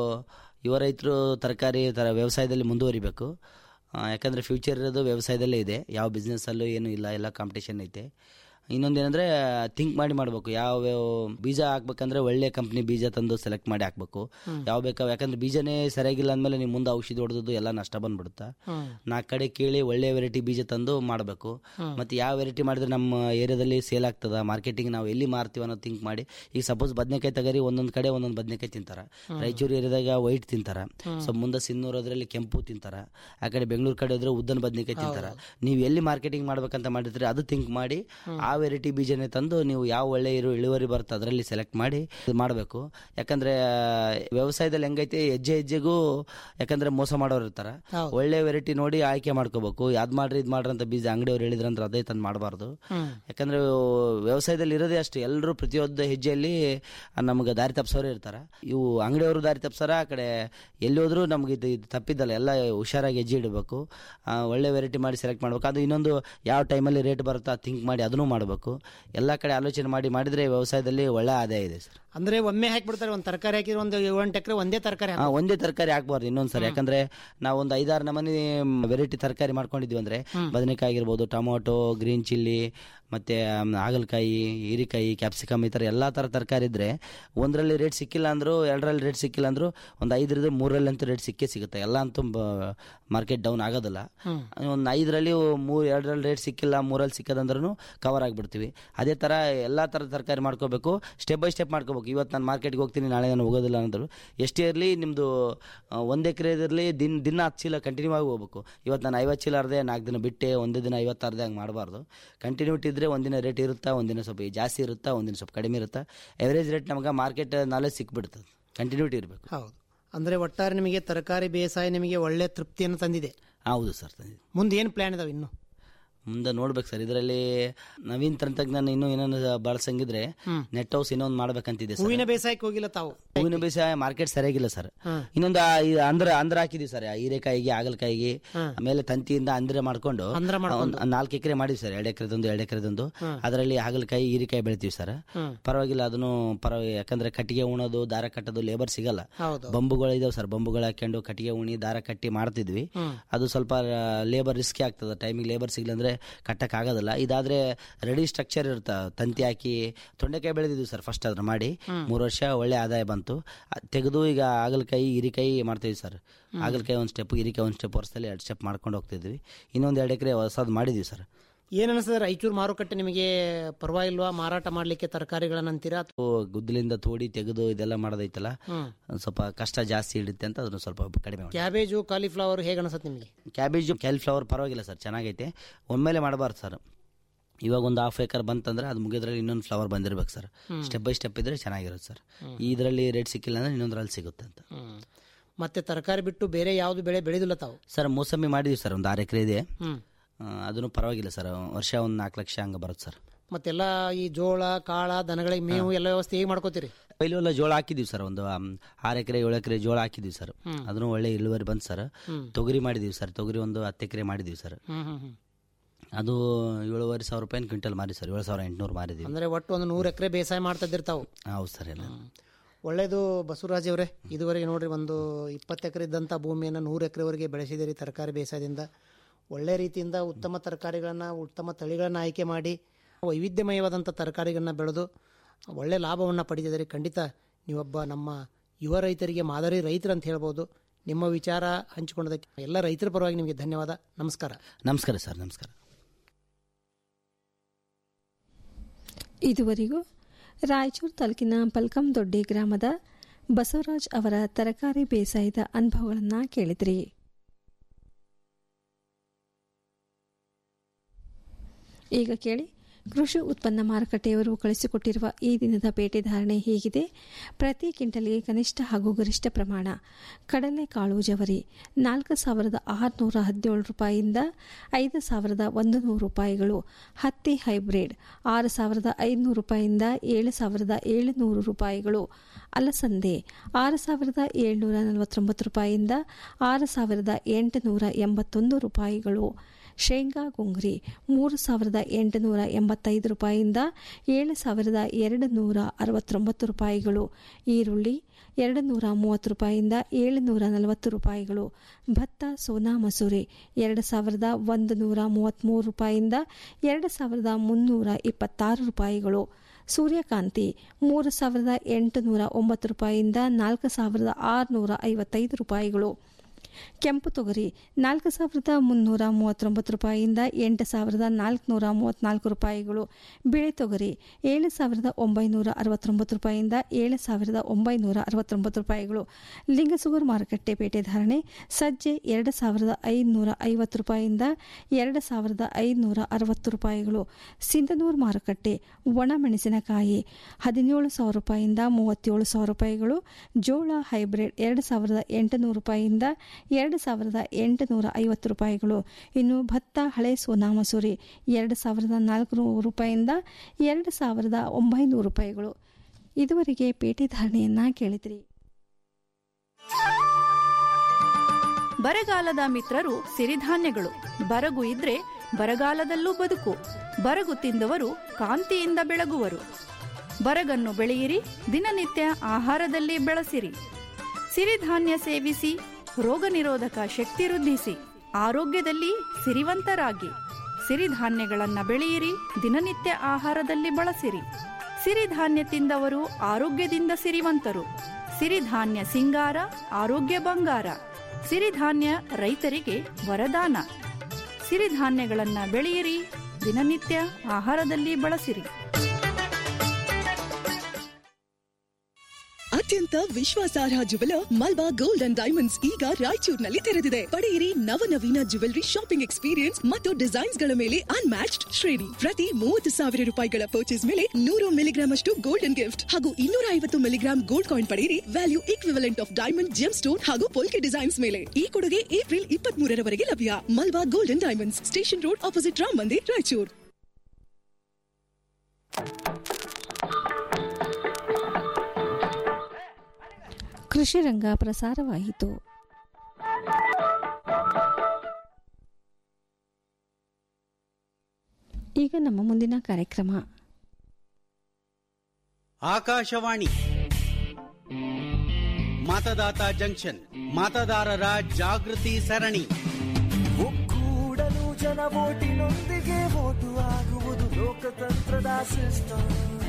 ಯುವ ರೈತರು ತರಕಾರಿ ತರ ವ್ಯವಸಾಯದಲ್ಲಿ ಮುಂದುವರಿಬೇಕು ಆ, ಯಾಕಂದ್ರೆ ಫ್ಯೂಚರ್ ಇರೋದು ವ್ಯವಸಾಯದಲ್ಲೇ ಇದೆ ಯಾವ ಬಿಸ್ನೆಸ್ಸಲ್ಲೂ ಏನು ಇಲ್ಲ ಎಲ್ಲ ಕಾಂಪಿಟೇಷನ್ ಐತೆ ಇನ್ನೊಂದೇನೆಂದರೆ ಥಿಂಕ್ ಮಾಡಿ ಮಾಡಬೇಕು ಯಾವ ಬೀಜ ಹಾಕ್ಬೇಕಂದ್ರೆ ಒಳ್ಳೆ ಕಂಪ್ನಿ ಬೀಜ ತಂದು ಸೆಲೆಕ್ಟ್ ಮಾಡಿ ಹಾಕ್ಬೇಕು ಯಾವ ಬೇಕಾವ ಯಾಕಂದ್ರೆ ಬೀಜನೇ ಸರಿಯಾಗಿಲ್ಲ ಅಂದಮೇಲೆ ನೀವು ಮುಂದೆ ಔಷಧಿ ಹೊಡೆದು ಎಲ್ಲ ನಷ್ಟ ಬಂದ್ಬಿಡುತ್ತೆ ನಾಲ್ಕು ಕಡೆ ಕೇಳಿ ಒಳ್ಳೆ ವೆರೈಟಿ ಬೀಜ ತಂದು ಮಾಡಬೇಕು ಮತ್ತು ಯಾವ ವೆರೈಟಿ ಮಾಡಿದ್ರೆ ನಮ್ಮ ಏರಿಯಾದಲ್ಲಿ ಸೇಲ್ ಆಗ್ತದ ಮಾರ್ಕೆಟಿಂಗ್ ನಾವು ಎಲ್ಲಿ ಮಾರ್ತೀವಿ ಅನ್ನೋದು ಥಿಂಕ್ ಮಾಡಿ ಈಗ ಸಪೋಸ್ ಬದನೆಕಾಯಿ ತಗರಿ ಒಂದೊಂದು ಕಡೆ ಒಂದೊಂದು ಬದನೆಕಾಯಿ ತಿಂತಾರೆ ರಾಯಚೂರು ಏರಿಯಾದಾಗ ವೈಟ್ ತಿಂತಾರೆ ಸೊ ಮುಂದೆ ಸಿನ್ನೂರು ಅದರಲ್ಲಿ ಕೆಂಪು ತಿಂತಾರೆ ಆ ಕಡೆ ಬೆಂಗಳೂರು ಕಡೆ ಹೋದ್ರೆ ಉದ್ದನ ಬದನೆಕಾಯಿ ತಿಂತಾರೆ ನೀವು ಎಲ್ಲಿ ಮಾರ್ಕೆಟಿಂಗ್ ಮಾಡ್ಬೇಕಂತ ಮಾಡಿದ್ರೆ ಅದು ಥಿಂಕ್ ಮಾಡಿ ಆ ವೆರೈಟಿ ಬೀಜನೇ ತಂದು ನೀವು ಯಾವ ಒಳ್ಳೆ ಇರು ಇಳುವರಿ ಬರುತ್ತೆ ಅದರಲ್ಲಿ ಸೆಲೆಕ್ಟ್ ಮಾಡಿ ಇದು ಮಾಡಬೇಕು ಯಾಕಂದ್ರೆ ಆ, ವ್ಯವಸಾಯದಲ್ಲಿ ಹೆಂಗೈತೆ ಹೆಜ್ಜೆ ಹೆಜ್ಜೆಗೂ ಯಾಕಂದ್ರೆ ಮೋಸ ಮಾಡೋರು ಇರ್ತಾರೆ ಒಳ್ಳೆ ವೆರೈಟಿ ನೋಡಿ ಆಯ್ಕೆ ಮಾಡ್ಕೋಬೇಕು ಯಾವ್ದು ಮಾಡ್ರಿ ಇದು ಮಾಡ್ರಿ ಅಂತ ಬೀಜ ಅಂಗಡಿಯವ್ರು ಹೇಳಿದ್ರಂದ್ರೆ ಅದೇ ತಂದು ಮಾಡಬಾರ್ದು ಯಾಕಂದ್ರೆ ವ್ಯವಸಾಯದಲ್ಲಿ ಇರೋದೇ ಅಷ್ಟು ಎಲ್ಲರೂ ಪ್ರತಿಯೊಂದು ಹೆಜ್ಜೆಯಲ್ಲಿ ನಮ್ಗೆ ದಾರಿ ತಪ್ಪಿಸೋರೇ ಇರ್ತಾರೆ ಇವು ಅಂಗಡಿಯವರು ದಾರಿ ತಪ್ಪಿಸಾರ ಆ ಕಡೆ ಎಲ್ಲಿ ಹೋದ್ರು ನಮ್ಗೆ ಇದು ಇದು ತಪ್ಪಿದ್ದಲ್ಲ ಎಲ್ಲ ಹುಷಾರಾಗಿ ಹೆಜ್ಜೆ ಇಡಬೇಕು ಆ, ಒಳ್ಳೆ ವೆರೈಟಿ ಮಾಡಿ ಸೆಲೆಕ್ಟ್ ಮಾಡ್ಬೇಕು ಅದು ಇನ್ನೊಂದು ಯಾವ ಟೈಮಲ್ಲಿ ರೇಟ್ ಬರುತ್ತಾ ಥಿಂಕ್ ಮಾಡಿ ಅದನ್ನು ಮಾಡಬೇಕು ಎಲ್ಲ ಕಡೆ ಆಲೋಚನೆ ಮಾಡಿ ಮಾಡಿದ್ರೆ ವ್ಯವಸಾಯದಲ್ಲಿ ಒಳ್ಳೆ ಆದಾಯ ಇದೆ ಸರ್ ಅಂದ್ರೆ ಒಮ್ಮೆ ಹಾಕ್ಬಿಡ್ತಾರೆ ಒಂದು ತರಕಾರಿ ಹಾಕಿದ್ರೆ ಒಂದು ಏಳೆಂಟು ಎಕರೆ ಒಂದೇ ತರಕಾರಿ ಹಾ, ಒಂದೇ ತರಕಾರಿ ಹಾಕ್ಬಾರ್ದು ಇನ್ನೊಂದ್ಸರಿ ಯಾಕಂದ್ರೆ ನಾವು ಒಂದು ಐದಾರು ನಮೂನಿ ವೆರೈಟಿ ತರಕಾರಿ ಮಾಡ್ಕೊಂಡಿದ್ವಿ ಅಂದ್ರೆ ಬದನೆಕಾಯಿ ಆಗಿರ್ಬೋದು ಟೊಮೊಟೊ ಗ್ರೀನ್ ಚಿಲ್ಲಿ ಮತ್ತೆ ಆಮ್, ಹಾಗಲಕಾಯಿ ಹೀರಿಕಾಯಿ ಕ್ಯಾಪ್ಸಿಕಮ್ ಈ ಥರ ಎಲ್ಲ ಥರ ತರಕಾರಿ ಇದ್ರೆ ಒಂದರಲ್ಲಿ ರೇಟ್ ಸಿಕ್ಕಿಲ್ಲ ಅಂದ್ರು ಎರಡರಲ್ಲಿ ರೇಟ್ ಸಿಕ್ಕಿಲ್ಲ ಅಂದ್ರು ಒಂದು ಐದರಿಂದ ಮೂರರಲ್ಲಿ ಅಂತೂ ರೇಟ್ ಸಿಕ್ಕೇ ಸಿಗುತ್ತೆ ಎಲ್ಲ ಅಂತೂ ಮಾರ್ಕೆಟ್ ಡೌನ್ ಆಗೋದಿಲ್ಲ ಒಂದು ಐದರಲ್ಲಿ ಮೂರು ಎರಡರಲ್ಲಿ ರೇಟ್ ಸಿಕ್ಕಿಲ್ಲ ಮೂರಲ್ಲಿ ಸಿಕ್ಕದಂದ್ರೂ ಕವರ್ ಆಗಿಬಿಡ್ತೀವಿ ಅದೇ ಥರ ಎಲ್ಲ ಥರದ ತರಕಾರಿ ಮಾಡ್ಕೋಬೇಕು ಸ್ಟೆಪ್ ಬೈ ಸ್ಟೆಪ್ ಮಾಡ್ಕೋಬೇಕು ಇವತ್ತು ನಾನು ಮಾರ್ಕೆಟ್ಗೆ ಹೋಗ್ತೀನಿ ನಾಳೆ ನಾನು ಹೋಗೋದಿಲ್ಲ ಅಂದರು ಎಷ್ಟೇ ಇರಲಿ ನಿಮ್ಮದು ಒಂದು ಎಕರೆ ಇರಲಿ ದಿನ ದಿನ ಹತ್ತು ಚೀಲ ಕಂಟಿನ್ಯೂ ಆಗಿ ಹೋಗ್ಬೇಕು ಇವತ್ತು ನಾನು ಐವತ್ತು ಚೀಲ ಅರ್ದೆ ನಾಲ್ಕು ದಿನ ಬಿಟ್ಟೆ ಒಂದೇ ದಿನ ಐವತ್ತು ಅರ್ದೆ ಹಂಗೆ ಮಾಡಬಾರ್ದು ಕಂಟಿನ್ಯೂಟಿ ಇದ್ದರೆ ಒಂದಿನ ರೇಟ್ ಇರುತ್ತಾ ಒಂದಿನ ಸ್ವಲ್ಪ ಜಾಸ್ತಿ ಇರುತ್ತಾ ಒಂದಿನ ಸ್ವಲ್ಪ ಕಡಿಮೆ ಇರುತ್ತಾ ಎವರೇಜ್ ರೇಟ್ ನಮಗೆ ಮಾರ್ಕೆಟ್ ನಾಲೆಜ್ ಸಿಕ್ಬಿಡ್ತದೆ ಕಂಟಿನ್ಯೂಟಿ ಇರಬೇಕು ಹೌದು ಅಂದ್ರೆ ಒಟ್ಟಾರೆ ನಿಮಗೆ ತರಕಾರಿ ಬೇಸಾಯ ನಿಮಗೆ ಒಳ್ಳೆ ತೃಪ್ತಿಯನ್ನು ತಂದಿದೆ ಹೌದು ಸರ್ ತಂದಿದ್ದು ಮುಂದೆ ಏನು ಪ್ಲಾನ್ ಇದಾವೆ ಇನ್ನು ಮುಂದೆ ನೋಡ್ಬೇಕು ಸರ್ ಇದರಲ್ಲಿ ನವೀನ್ ತಂತ್ರಜ್ಞಾನ ಇನ್ನೂ ಏನೇನು ಬಳಸಂಗಿದ್ರೆ ನೆಟ್ ಹೌಸ್ ಇನ್ನೊಂದು ಮಾಡ್ಬೇಕಂತಿದೆ ಸರ್ ಹೂವಿನ ಬೇಸಾಯಕ್ಕೆ ಹೋಗಿಲ್ಲ ತಾವು ಹೂವಿನ ಬೇಸಾಯ ಮಾರ್ಕೆಟ್ ಸರಿಯಾಗಿಲ್ಲ ಸರ್ ಇನ್ನೊಂದು ಆ ಈ ಅಂದ್ರ ಅಂದ್ರ ಹಾಕಿದೀವಿ ಸರ್ ಆ ಹೀರೆಕಾಯಿಗೆ ಹಾಗಲಕಾಯಿಗೆ ಆಮೇಲೆ ತಂತಿಯಿಂದ ಅಂದ್ರೆ ಮಾಡ್ಕೊಂಡು ಅಂದ್ರ ಒಂದ್ ನಾಲ್ಕು ಎಕರೆ ಮಾಡಿವಿ ಸರ್ ಎರಡು ಎಕರೆದೊಂದು ಎರಡು ಎಕರೆದೊಂದು ಅದರಲ್ಲಿ ಹಾಗಲಕಾಯಿ ಹೀರೆಕಾಯಿ ಬೆಳಿತೀವಿ ಸರ್ ಪರವಾಗಿಲ್ಲ ಅದನ್ನು ಪರವ ಯಾಕಂದ್ರೆ ಕಟ್ಟಿಗೆ ಉಣೋದು ದಾರ ಕಟ್ಟೋದು ಲೇಬರ್ ಸಿಗಲ್ಲ ಹೌದು ಬಂಬುಗಳು ಇದಾವೆ ಸರ್ ಬಂಬುಗಳು ಹಾಕೊಂಡು ಕಟ್ಟಿಗೆ ಉಣಿ ದಾರ ಕಟ್ಟಿ ಮಾಡ್ತಿದ್ವಿ ಅದು ಸ್ವಲ್ಪ ಲೇಬರ್ ರಿಸ್ಕಿ ಆಗ್ತದೆ ಟೈಮಿಗೆ ಲೇಬರ್ ಸಿಗ್ಲಿಲ್ಲ ಅಂದ್ರೆ ಕಟ್ಟಕ್ ಆಗೋದಿಲ್ಲ ಇದಾದ್ರೆ ರೆಡಿ ಸ್ಟ್ರಕ್ಚರ್ ಇರುತ್ತೆ ತಂತಿ ಹಾಕಿ ತೊಂಡೆಕಾಯಿ ಬೆಳೆದಿದ್ವಿ ಸರ್ ಫಸ್ಟ್ ಅದ್ರ ಮಾಡಿ ಮೂರು ವರ್ಷ ಒಳ್ಳೆ ಆದಾಯ ಬಂತು ಅದ್ ತೆಗೆದು ಈಗ ಹಾಗಲಕಾಯಿ ಹಿರಿಕಾಯಿ ಮಾಡ್ತೀವಿ ಸರ್ ಹಾಗಲಕಾಯಿ ಒಂದು ಸ್ಟೆಪ್ ಹಿರಿಕಾಯಿ ಒಂದು ಸ್ಟೆಪ್ ವರ್ಷದಲ್ಲಿ ಎರಡು ಸ್ಟೆಪ್ ಮಾಡ್ಕೊಂಡು ಹೋಗ್ತಿದ್ವಿ ಇನ್ನೊಂದು ಎರಡು ಎಕರೆ ಹೊಸದು ಮಾಡಿದ್ವಿ ಸರ್ ಏನ್ ಅನಿಸ್ತದೆ ರಾಯಚೂರು ಮಾರುಕಟ್ಟೆ ನಿಮಗೆ ಪರವಾಗಿಲ್ವಾ ಮಾರಾಟ ಮಾಡ್ಲಿಕ್ಕೆ ತರಕಾರಿಗಳನ್ನಂತೀರಾ ಓ, ಗುದ್ದಲಿಂದ ತೋಡಿ ತೆಗೆದು ಇದೆಲ್ಲ ಮಾಡೋದೈತಲ್ಲ ಒಂದ್ ಸ್ವಲ್ಪ ಕಷ್ಟ ಜಾಸ್ತಿ ಹಿಡಿತೆ ಅಂತ ಅದನ್ನು ಸ್ವಲ್ಪ ಕಡಿಮೆ ಮಾಡಿ ಕ್ಯಾಬೇಜು ಕಾಲಿಫ್ಲವರ್ ಹೇಗೆ ಅನಿಸುತ್ತೆ ನಿಮಗೆ ಕ್ಯಾಬೇಜು ಕ್ಯಾಲಿಫ್ಲವರ್ ಪರವಾಗಿಲ್ಲ ಸರ್ ಚೆನ್ನಾಗೈತೆ ಒಮ್ಮೆಲೆ ಮಾಡಬಾರ್ದು ಸರ್ ಇವಾಗ ಒಂದು ಹಾಫ್ ಏಕರ್ ಬಂತಂದ್ರೆ ಅದು ಮುಗಿದ್ರಲ್ಲಿ ಇನ್ನೊಂದು ಫ್ಲವರ್ ಬಂದಿರ್ಬೇಕು ಸರ್ ಸ್ಟೆಪ್ ಬೈ ಸ್ಟೆಪ್ ಇದ್ರೆ ಚೆನ್ನಾಗಿರುತ್ತೆ ಸರ್ ಇದರಲ್ಲಿ ರೇಟ್ ಸಿಕ್ಕಿಲ್ಲ ಅಂದ್ರೆ ಇನ್ನೊಂದರಲ್ಲಿ ಸಿಗುತ್ತೆ ಅಂತ ಮತ್ತೆ ತರಕಾರಿ ಬಿಟ್ಟು ಬೇರೆ ಯಾವ್ದು ಬೆಳೆ ಬೆಳೆದಿಲ್ಲ ತಾವು ಸರ್ ಮೋಸಂಬಿ ಮಾಡಿದ್ವಿ ಸರ್ ಒಂದು ಆರು ಎಕರೆ ಇದೆ ಹ್ಮ್ ಆ, ಅದನ್ನು ಪರವಾಗಿಲ್ಲ ಸರ್ ವರ್ಷ ಒಂದು ನಾಲ್ಕು ಲಕ್ಷ ಹಂಗೆ ಬರುತ್ತೆ ಸರ್ ಮತ್ತೆಲ್ಲ ಈ ಜೋಳ ಕಾಳ ದನಗಳಿಗೆ ಮೇವು ಎಲ್ಲ ವ್ಯವಸ್ಥೆ ಹೇಗೆ ಮಾಡ್ಕೋತೀರಿ ಪೈಲು ಎಲ್ಲ ಜೋಳ ಹಾಕಿದ್ವಿ ಸರ್ ಒಂದು ಆಮ್, ಆರು ಎಕರೆ ಏಳು ಎಕರೆ ಜೋಳ ಹಾಕಿದ್ವಿ ಸರ್ ಅದನ್ನು ಒಳ್ಳೆ ಇಳುವರಿ ಬಂತು ಸರ್ ತೊಗರಿ ಮಾಡಿದ್ವಿ ಸರ್ ತೊಗರಿ ಒಂದು ಹತ್ತು ಎಕರೆ ಮಾಡಿದ್ವಿ ಸರ್ ಹ್ಮ್ ಹ್ಮ್ ಹ್ಮ್ ಅದು ಏಳುವರೆ ಸಾವಿರ ರೂಪಾಯಿ ಕ್ವಿಂಟಲ್ ಮಾರಿ ಸರ್ ಏಳು ಸಾವಿರ ಎಂಟುನೂರು ಮಾರಿದ್ವಿ ಅಂದ್ರೆ ಒಟ್ಟು ಒಂದು ನೂರು ಎಕರೆ ಬೇಸಾಯ ಮಾಡ್ತಾ ಇದ್ದೀರಿ ತಾವು ಹೌದು ಸರ್ ಎಲ್ಲ ಒಳ್ಳೇದು ಬಸವರಾಜ್ ಅವರೇ ಇದುವರೆಗೆ ನೋಡ್ರಿ ಒಂದು ಇಪ್ಪತ್ತು ಎಕರೆ ಇದ್ದಂಥ ಭೂಮಿಯನ್ನು ನೂರು ಎಕರೆವರೆಗೆ ಬೆಳೆಸಿದಿರಿ ತರಕಾರಿ ಬೇಸಾಯದಿಂದ ಒಳ್ಳೆ ರೀತಿಯಿಂದ ಉತ್ತಮ ತರಕಾರಿಗಳನ್ನು ಉತ್ತಮ ತಳಿಗಳನ್ನು ಆಯ್ಕೆ ಮಾಡಿ ವೈವಿಧ್ಯಮಯವಾದಂಥ ತರಕಾರಿಗಳನ್ನ ಬೆಳೆದು ಒಳ್ಳೆ ಲಾಭವನ್ನು ಪಡೆದಿದ್ದೀರಿ ಖಂಡಿತ ನೀವೊಬ್ಬ ನಮ್ಮ ಯುವ ರೈತರಿಗೆ ಮಾದರಿ ರೈತರು ಅಂತ ಹೇಳ್ಬೋದು ನಿಮ್ಮ ವಿಚಾರ ಹಂಚಿಕೊಂಡದಕ್ಕೆ ಎಲ್ಲ ರೈತರ ಪರವಾಗಿ ನಿಮಗೆ ಧನ್ಯವಾದ ನಮಸ್ಕಾರ ನಮಸ್ಕಾರ ಸರ್ ನಮಸ್ಕಾರ ಇದುವರೆಗೂ ರಾಯಚೂರು ತಾಲೂಕಿನ ಪಲ್ಕಂದೊಡ್ಡಿ ಗ್ರಾಮದ ಬಸವರಾಜ್ ಅವರ ತರಕಾರಿ ಬೇಸಾಯದ ಅನುಭವಗಳನ್ನು ಕೇಳಿದ್ರಿ ಈಗ ಕೇಳಿ ಕೃಷಿ ಉತ್ಪನ್ನ ಮಾರುಕಟ್ಟೆಯವರು ಕಳಿಸಿಕೊಟ್ಟಿರುವ ಈ ದಿನದ ಪೇಟೆ ಧಾರಣೆ ಹೀಗಿದೆ ಪ್ರತಿ ಕ್ವಿಂಟಲ್ಗೆ ಕನಿಷ್ಠ ಹಾಗೂ ಗರಿಷ್ಠ ಪ್ರಮಾಣ ಕಡಲೆಕಾಳು ಜವರಿ ನಾಲ್ಕು ಸಾವಿರದ ಆರುನೂರ ಹದಿನೇಳು ರೂಪಾಯಿಯಿಂದ ಐದು ಸಾವಿರದ ಒಂದು ನೂರು ರೂಪಾಯಿಗಳು ಹತ್ತಿ ಹೈಬ್ರಿಡ್ ಆರು ಸಾವಿರದ ಐದುನೂರು ರೂಪಾಯಿಯಿಂದ ಏಳು ಸಾವಿರದ ಏಳುನೂರು ರೂಪಾಯಿಗಳು ಅಲಸಂದೆ ಆರು ಸಾವಿರದ ಏಳ್ನೂರ ನಲವತ್ತೊಂಬತ್ತು ರೂಪಾಯಿಯಿಂದ ಆರು ಸಾವಿರದ ಎಂಟುನೂರ ಎಂಬತ್ತೊಂದು ರೂಪಾಯಿಗಳು ಶೇಂಗಾ ಗುಂಗ್ರಿ ಮೂರು ಸಾವಿರದ ಎಂಟುನೂರ ಎಂಬತ್ತೈದು ರೂಪಾಯಿಯಿಂದ ಏಳು ಸಾವಿರದ ಎರಡು ನೂರ ಅರವತ್ತೊಂಬತ್ತು ರೂಪಾಯಿಗಳು ಈರುಳ್ಳಿ ಎರಡು ನೂರ ಮೂವತ್ತು ರೂಪಾಯಿಯಿಂದ ಏಳು ನೂರ ನಲವತ್ತು ರೂಪಾಯಿಗಳು ಭತ್ತ ಸೋನಾ ಮಸೂರಿ ಎರಡು ಸಾವಿರದ ಒಂದು ನೂರ ಮೂವತ್ತ್ಮೂರು ರೂಪಾಯಿಯಿಂದ ಎರಡು ಸಾವಿರದ ಮುನ್ನೂರ ಇಪ್ಪತ್ತಾರು ರೂಪಾಯಿಗಳು ಸೂರ್ಯಕಾಂತಿ ಮೂರು ಸಾವಿರದ ಎಂಟುನೂರ ಒಂಬತ್ತು ರೂಪಾಯಿಯಿಂದ ನಾಲ್ಕು ಸಾವಿರದ ಆರುನೂರ ಐವತ್ತೈದು ರೂಪಾಯಿಗಳು ಕೆಂಪು ತೊಗರಿ ನಾಲ್ಕು ಸಾವಿರದ ಮುನ್ನೂರ ಮೂವತ್ತೊಂಬತ್ತು ರೂಪಾಯಿಯಿಂದ ಎಂಟು ಸಾವಿರದ ನಾಲ್ಕುನೂರ ಮೂವತ್ತ್ನಾಲ್ಕು ರೂಪಾಯಿಗಳು ಬಿಳಿ ತೊಗರಿ ಏಳು ಸಾವಿರದ ಒಂಬೈನೂರ ಅರವತ್ತೊಂಬತ್ತು ರೂಪಾಯಿಯಿಂದ ಏಳು ಸಾವಿರದ ಒಂಬೈನೂರ ಅರವತ್ತೊಂಬತ್ತು ರೂಪಾಯಿಗಳು ಲಿಂಗಸುಗೂರು ಮಾರುಕಟ್ಟೆ ಪೇಟೆ ಧಾರಣೆ ಸಜ್ಜೆ ಎರಡು ಸಾವಿರದ ಐದುನೂರ ಐವತ್ತು ರೂಪಾಯಿಯಿಂದ ಎರಡು ಸಾವಿರದ ಐದುನೂರ ಅರವತ್ತು ರೂಪಾಯಿಗಳು ಸಿಂಧನೂರು ಮಾರುಕಟ್ಟೆ ಒಣಮೆಣಸಿನಕಾಯಿ ಹದಿನೇಳು ಸಾವಿರ ರೂಪಾಯಿಯಿಂದ ಮೂವತ್ತೇಳು ಸಾವಿರ ರೂಪಾಯಿಗಳು ಜೋಳ ಹೈಬ್ರಿಡ್ ಎರಡು ಸಾವಿರದ ಎಂಟುನೂರು ರೂಪಾಯಿಯಿಂದ ಎರಡು ಸಾವಿರದ ಎಂಟುನೂರ ಐವತ್ತು ರೂಪಾಯಿಗಳು ಇನ್ನು ಭತ್ತ ಹಳೆ ಸೋನಾ ಮಸೂರಿ ಎರಡು ಸಾವಿರದ ನಾಲ್ಕುನೂರು ರೂಪಾಯಿಯಿಂದ ಎರಡು ಸಾವಿರದ ಒಂಬೈನೂರು ರೂಪಾಯಿಗಳು ಇದುವರೆಗೆ ಪೇಟೆ ಧಾರಣೆಯನ್ನ ಕೇಳಿದ್ರಿ ಬರಗಾಲದ ಮಿತ್ರರು ಸಿರಿಧಾನ್ಯಗಳು ಬರಗು ಇದ್ರೆ ಬರಗಾಲದಲ್ಲೂ ಬದುಕು ಬರಗು ತಿಂದವರು ಕಾಂತಿಯಿಂದ ಬೆಳಗುವರು ಬರಗನ್ನು ಬೆಳೆಯಿರಿ ದಿನನಿತ್ಯ ಆಹಾರದಲ್ಲಿ ಬೆಳೆಸಿರಿ ಸಿರಿಧಾನ್ಯ ಸೇವಿಸಿ ರೋಗ ನಿರೋಧಕ ಶಕ್ತಿ ವೃದ್ಧಿಸಿ ಆರೋಗ್ಯದಲ್ಲಿ ಸಿರಿವಂತರಾಗಿ ಸಿರಿಧಾನ್ಯಗಳನ್ನ ಬೆಳೆಯಿರಿ ದಿನನಿತ್ಯ ಆಹಾರದಲ್ಲಿ ಬಳಸಿರಿ ಸಿರಿಧಾನ್ಯ ತಿಂದವರು ಆರೋಗ್ಯದಿಂದ ಸಿರಿವಂತರು ಸಿರಿಧಾನ್ಯ ಸಿಂಗಾರ ಆರೋಗ್ಯ ಬಂಗಾರ ಸಿರಿಧಾನ್ಯ ರೈತರಿಗೆ ವರದಾನ ಸಿರಿಧಾನ್ಯಗಳನ್ನ ಬೆಳೆಯಿರಿ ದಿನನಿತ್ಯ ಆಹಾರದಲ್ಲಿ ಬಳಸಿರಿ ಅತ್ಯಂತ ವಿಶ್ವಾಸಾರ್ಹ jeweller Malabar gold and diamonds ಈಗ ರಾಯಚೂರಿನಲ್ಲಿ ತೆರೆದಿದೆ ಪಡೆಯಿರಿ ನವನವೀನ ಜುವೆಲರಿ ಶಾಪಿಂಗ್ ಎಕ್ಸ್ಪೀರಿಯನ್ಸ್ ಮತ್ತು ಡಿಸೈನ್ಸ್ ಗಳ ಮೇಲೆ ಅನ್ಮ್ಯಾಚ್ಡ್ ಶ್ರೇಣಿ ಪ್ರತಿ ಮೂವತ್ತು ಸಾವಿರ ರೂಪಾಯಿಗಳ ಪರ್ಚೇಸ್ ಮೇಲೆ ನೂರು ಮಿಲಿಗ್ರಾಮ್ ಅಷ್ಟು ಗೋಲ್ಡನ್ ಗಿಫ್ಟ್ ಹಾಗೂ ಇನ್ನೂರ ಐವತ್ತು ಮಿಲಿಗ್ರಾಮ್ ಗೋಲ್ಡ್ ಕಾಯಿನ್ ಪಡೆಯಿರಿ value equivalent of diamond gemstone ಹಾಗೂ ಪೋಲ್ಕೆ ಡಿಸೈನ್ಸ್ ಮೇಲೆ ಈ ಕೊಡುಗೆ ಏಪ್ರಿಲ್ ಇಪ್ಪತ್ತ್ ಮೂರರವರೆಗೆ ಲಭ್ಯ Malabar golden diamonds station road opposite Ram Mandir Raichur Krishi Ranga ಪ್ರಸಾರವಾಯಿತು ಈಗ ನಮ್ಮ ಮುಂದಿನ ಕಾರ್ಯಕ್ರಮ ಆಕಾಶವಾಣಿ ಮತದಾತ ಜಂಕ್ಷನ್ ಮತದಾರರ ಜಾಗೃತಿ ಸರಣಿ ಒಕ್ಕೂಡಲು ಜನ ಓಟಿನೊಂದಿಗೆ ಓಟು ಆಗುವುದು ಲೋಕತಂತ್ರದ ಸಿಸ್ಟಮ್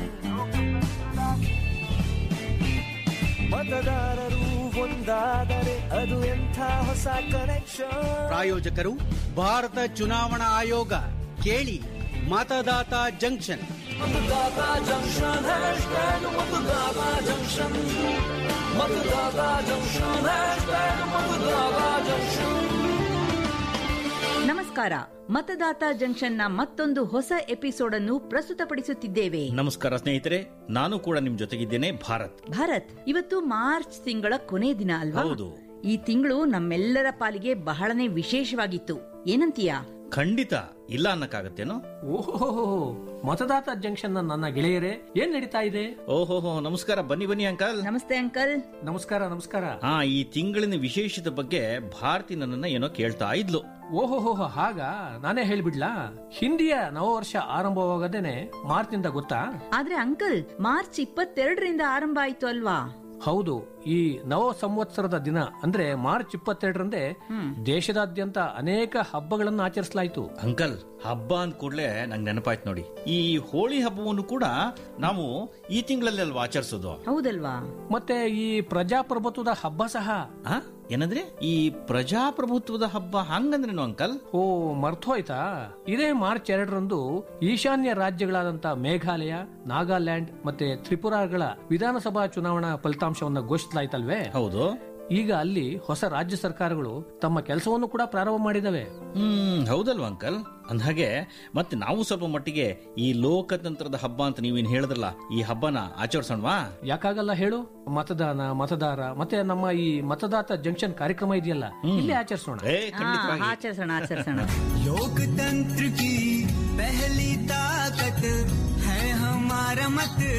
ಮತದಾರರು ಒಂದಾದರೆ ಅದು ಎಂಥ ಹೊಸ ಕನೆಕ್ಷನ್ ಪ್ರಾಯೋಜಕರು ಭಾರತ ಚುನಾವಣಾ ಆಯೋಗ ಕೇಳಿ Matdata junction Matdata junction hashtag Matdata junction Matdata junction hashtag Matdata junction ನಮಸ್ಕಾರ ಮತದಾತ ಜಂಕ್ಷನ್ನ ಮತ್ತೊಂದು ಹೊಸ ಎಪಿಸೋಡ್ ಅನ್ನು ಪ್ರಸ್ತುತಪಡಿಸುತ್ತಿದ್ದೇವೆ ನಮಸ್ಕಾರ ಸ್ನೇಹಿತರೆ ನಾನು ಕೂಡ ನಿಮ್ ಜೊತೆಗಿದ್ದೇನೆ ಭಾರತ್ ಭಾರತ್ ಇವತ್ತು ಮಾರ್ಚ್ ತಿಂಗಳ ಕೊನೆ ದಿನ ಅಲ್ವಾ ಹೌದು. ಈ ತಿಂಗಳು ನಮ್ಮೆಲ್ಲರ ಪಾಲಿಗೆ ಬಹಳನೇ ವಿಶೇಷವಾಗಿತ್ತು ಏನಂತೀಯಾ ಖಂಡಿತ ಇಲ್ಲ ಅನ್ನಕ್ಕಾಗತ್ತೇನೋ ಓಹೋ ಮತದಾತ ಜಂಕ್ಷನ್ ನನ್ನ ಗೆಳೆಯರೇ ಏನ್ ನಡೀತಾ ಇದೆ ಓಹೋಹೋ ನಮಸ್ಕಾರ ಬನ್ನಿ ಬನ್ನಿ ಅಂಕಲ್ ನಮಸ್ತೆ ಅಂಕಲ್ ನಮಸ್ಕಾರ ನಮಸ್ಕಾರ ಹಾ ಈ ತಿಂಗಳಿನ ವಿಶೇಷತೆ ಬಗ್ಗೆ ಭಾರತಿ ನನ್ನನ್ನ ಏನೋ ಕೇಳ್ತಾ ಇದ್ಲು ಓಹೋ ಹಾಗ ನಾನೇ ಹೇಳ್ಬಿಡ್ಲಾ ಹಿಂದಿಯ ನವವರ್ಷ ಆರಂಭವಾಗದೇನೆ ಮಾರ್ಚ್ನಿಂದ ಗೊತ್ತಾ ಆದ್ರೆ ಅಂಕಲ್ ಮಾರ್ಚ್ ಇಪ್ಪತ್ತೆರಡರಿಂದ ಆರಂಭ ಆಯ್ತು ಅಲ್ವಾ ಹೌದು ಈ ನವ ಸಂವತ್ಸರದ ದಿನ ಅಂದ್ರೆ ಮಾರ್ಚ್ ಇಪ್ಪತ್ತೆರಡರಂದೇ ದೇಶದಾದ್ಯಂತ ಅನೇಕ ಹಬ್ಬಗಳನ್ನು ಆಚರಿಸಲಾಯಿತು ಅಂಕಲ್ ಹಬ್ಬ ಅಂದ ಕೂಡಲೇ ನಂಗೆ ನೆನಪಾಯ್ತು ನೋಡಿ ಈ ಹೋಳಿ ಹಬ್ಬವನ್ನು ಕೂಡ ನಾವು ಈ ತಿಂಗಳಲ್ಲಿ ಅಲ್ವಾ ಆಚರಿಸೋದು ಹೌದಲ್ವಾ ಮತ್ತೆ ಈ ಪ್ರಜಾಪ್ರಭುತ್ವದ ಹಬ್ಬ ಸಹ ಆ? ಏನಂದ್ರೆ ಈ ಪ್ರಜಾಪ್ರಭುತ್ವದ ಹಬ್ಬ ಹಂಗಂದ್ರೇನು ಅಂಕಲ್ ಓ ಮರ್ತೋಯ್ತಾ ಇದೇ ಮಾರ್ಚ್ ಎರಡರಂದು ಈಶಾನ್ಯ ರಾಜ್ಯಗಳಾದಂತ ಮೇಘಾಲಯ ನಾಗಾಲ್ಯಾಂಡ್ ಮತ್ತೆ ತ್ರಿಪುರಾಗಳ ವಿಧಾನಸಭಾ ಚುನಾವಣಾ ಫಲಿತಾಂಶವನ್ನ ಘೋಷಿಸಲಾಯ್ತಲ್ವೇ ಹೌದು ಈಗ ಅಲ್ಲಿ ಹೊಸ ರಾಜ್ಯ ಸರ್ಕಾರಗಳು ತಮ್ಮ ಕೆಲಸವನ್ನು ಕೂಡ ಪ್ರಾರಂಭ ಮಾಡಿದವೆ ಹ್ಮ್ ಹೌದಲ್ವಾ ಅಂಕಲ್ ಅಂದ್ಹಾಗೆ ಮತ್ತೆ ನಾವು ಸ್ವಲ್ಪ ಮಟ್ಟಿಗೆ ಈ ಲೋಕತಂತ್ರದ ಹಬ್ಬ ಅಂತ ನೀವೇನ್ ಹೇಳಿದ್ರಲ್ಲ ಈ ಹಬ್ಬನ ಆಚರಿಸೋಣವಾ ಯಾಕಾಗಲ್ಲ ಹೇಳು ಮತದಾನ ಮತದಾರ ಮತ್ತೆ ನಮ್ಮ ಈ ಮತದಾತ ಜಂಕ್ಷನ್ ಕಾರ್ಯಕ್ರಮ ಇದೆಯಲ್ಲ ಇಲ್ಲಿ ಆಚರಿಸೋಣ ಆಚರಿಸೋಣ ಆಚರಿಸೋಣ लोकतंत्र की पहली ताकत है हमारा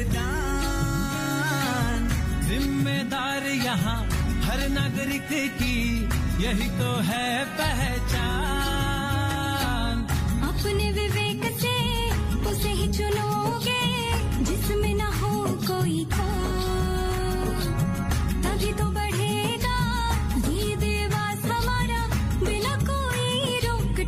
मतदान जिम्मेदार यहाँ हर नागरिक की यही तो है पहचान अपने विवेक से उसे ही चुनोगे जिसमें न हो कोई खोट तभी तो बढ़ेगा ये देवास हमारा बिना कोई रोक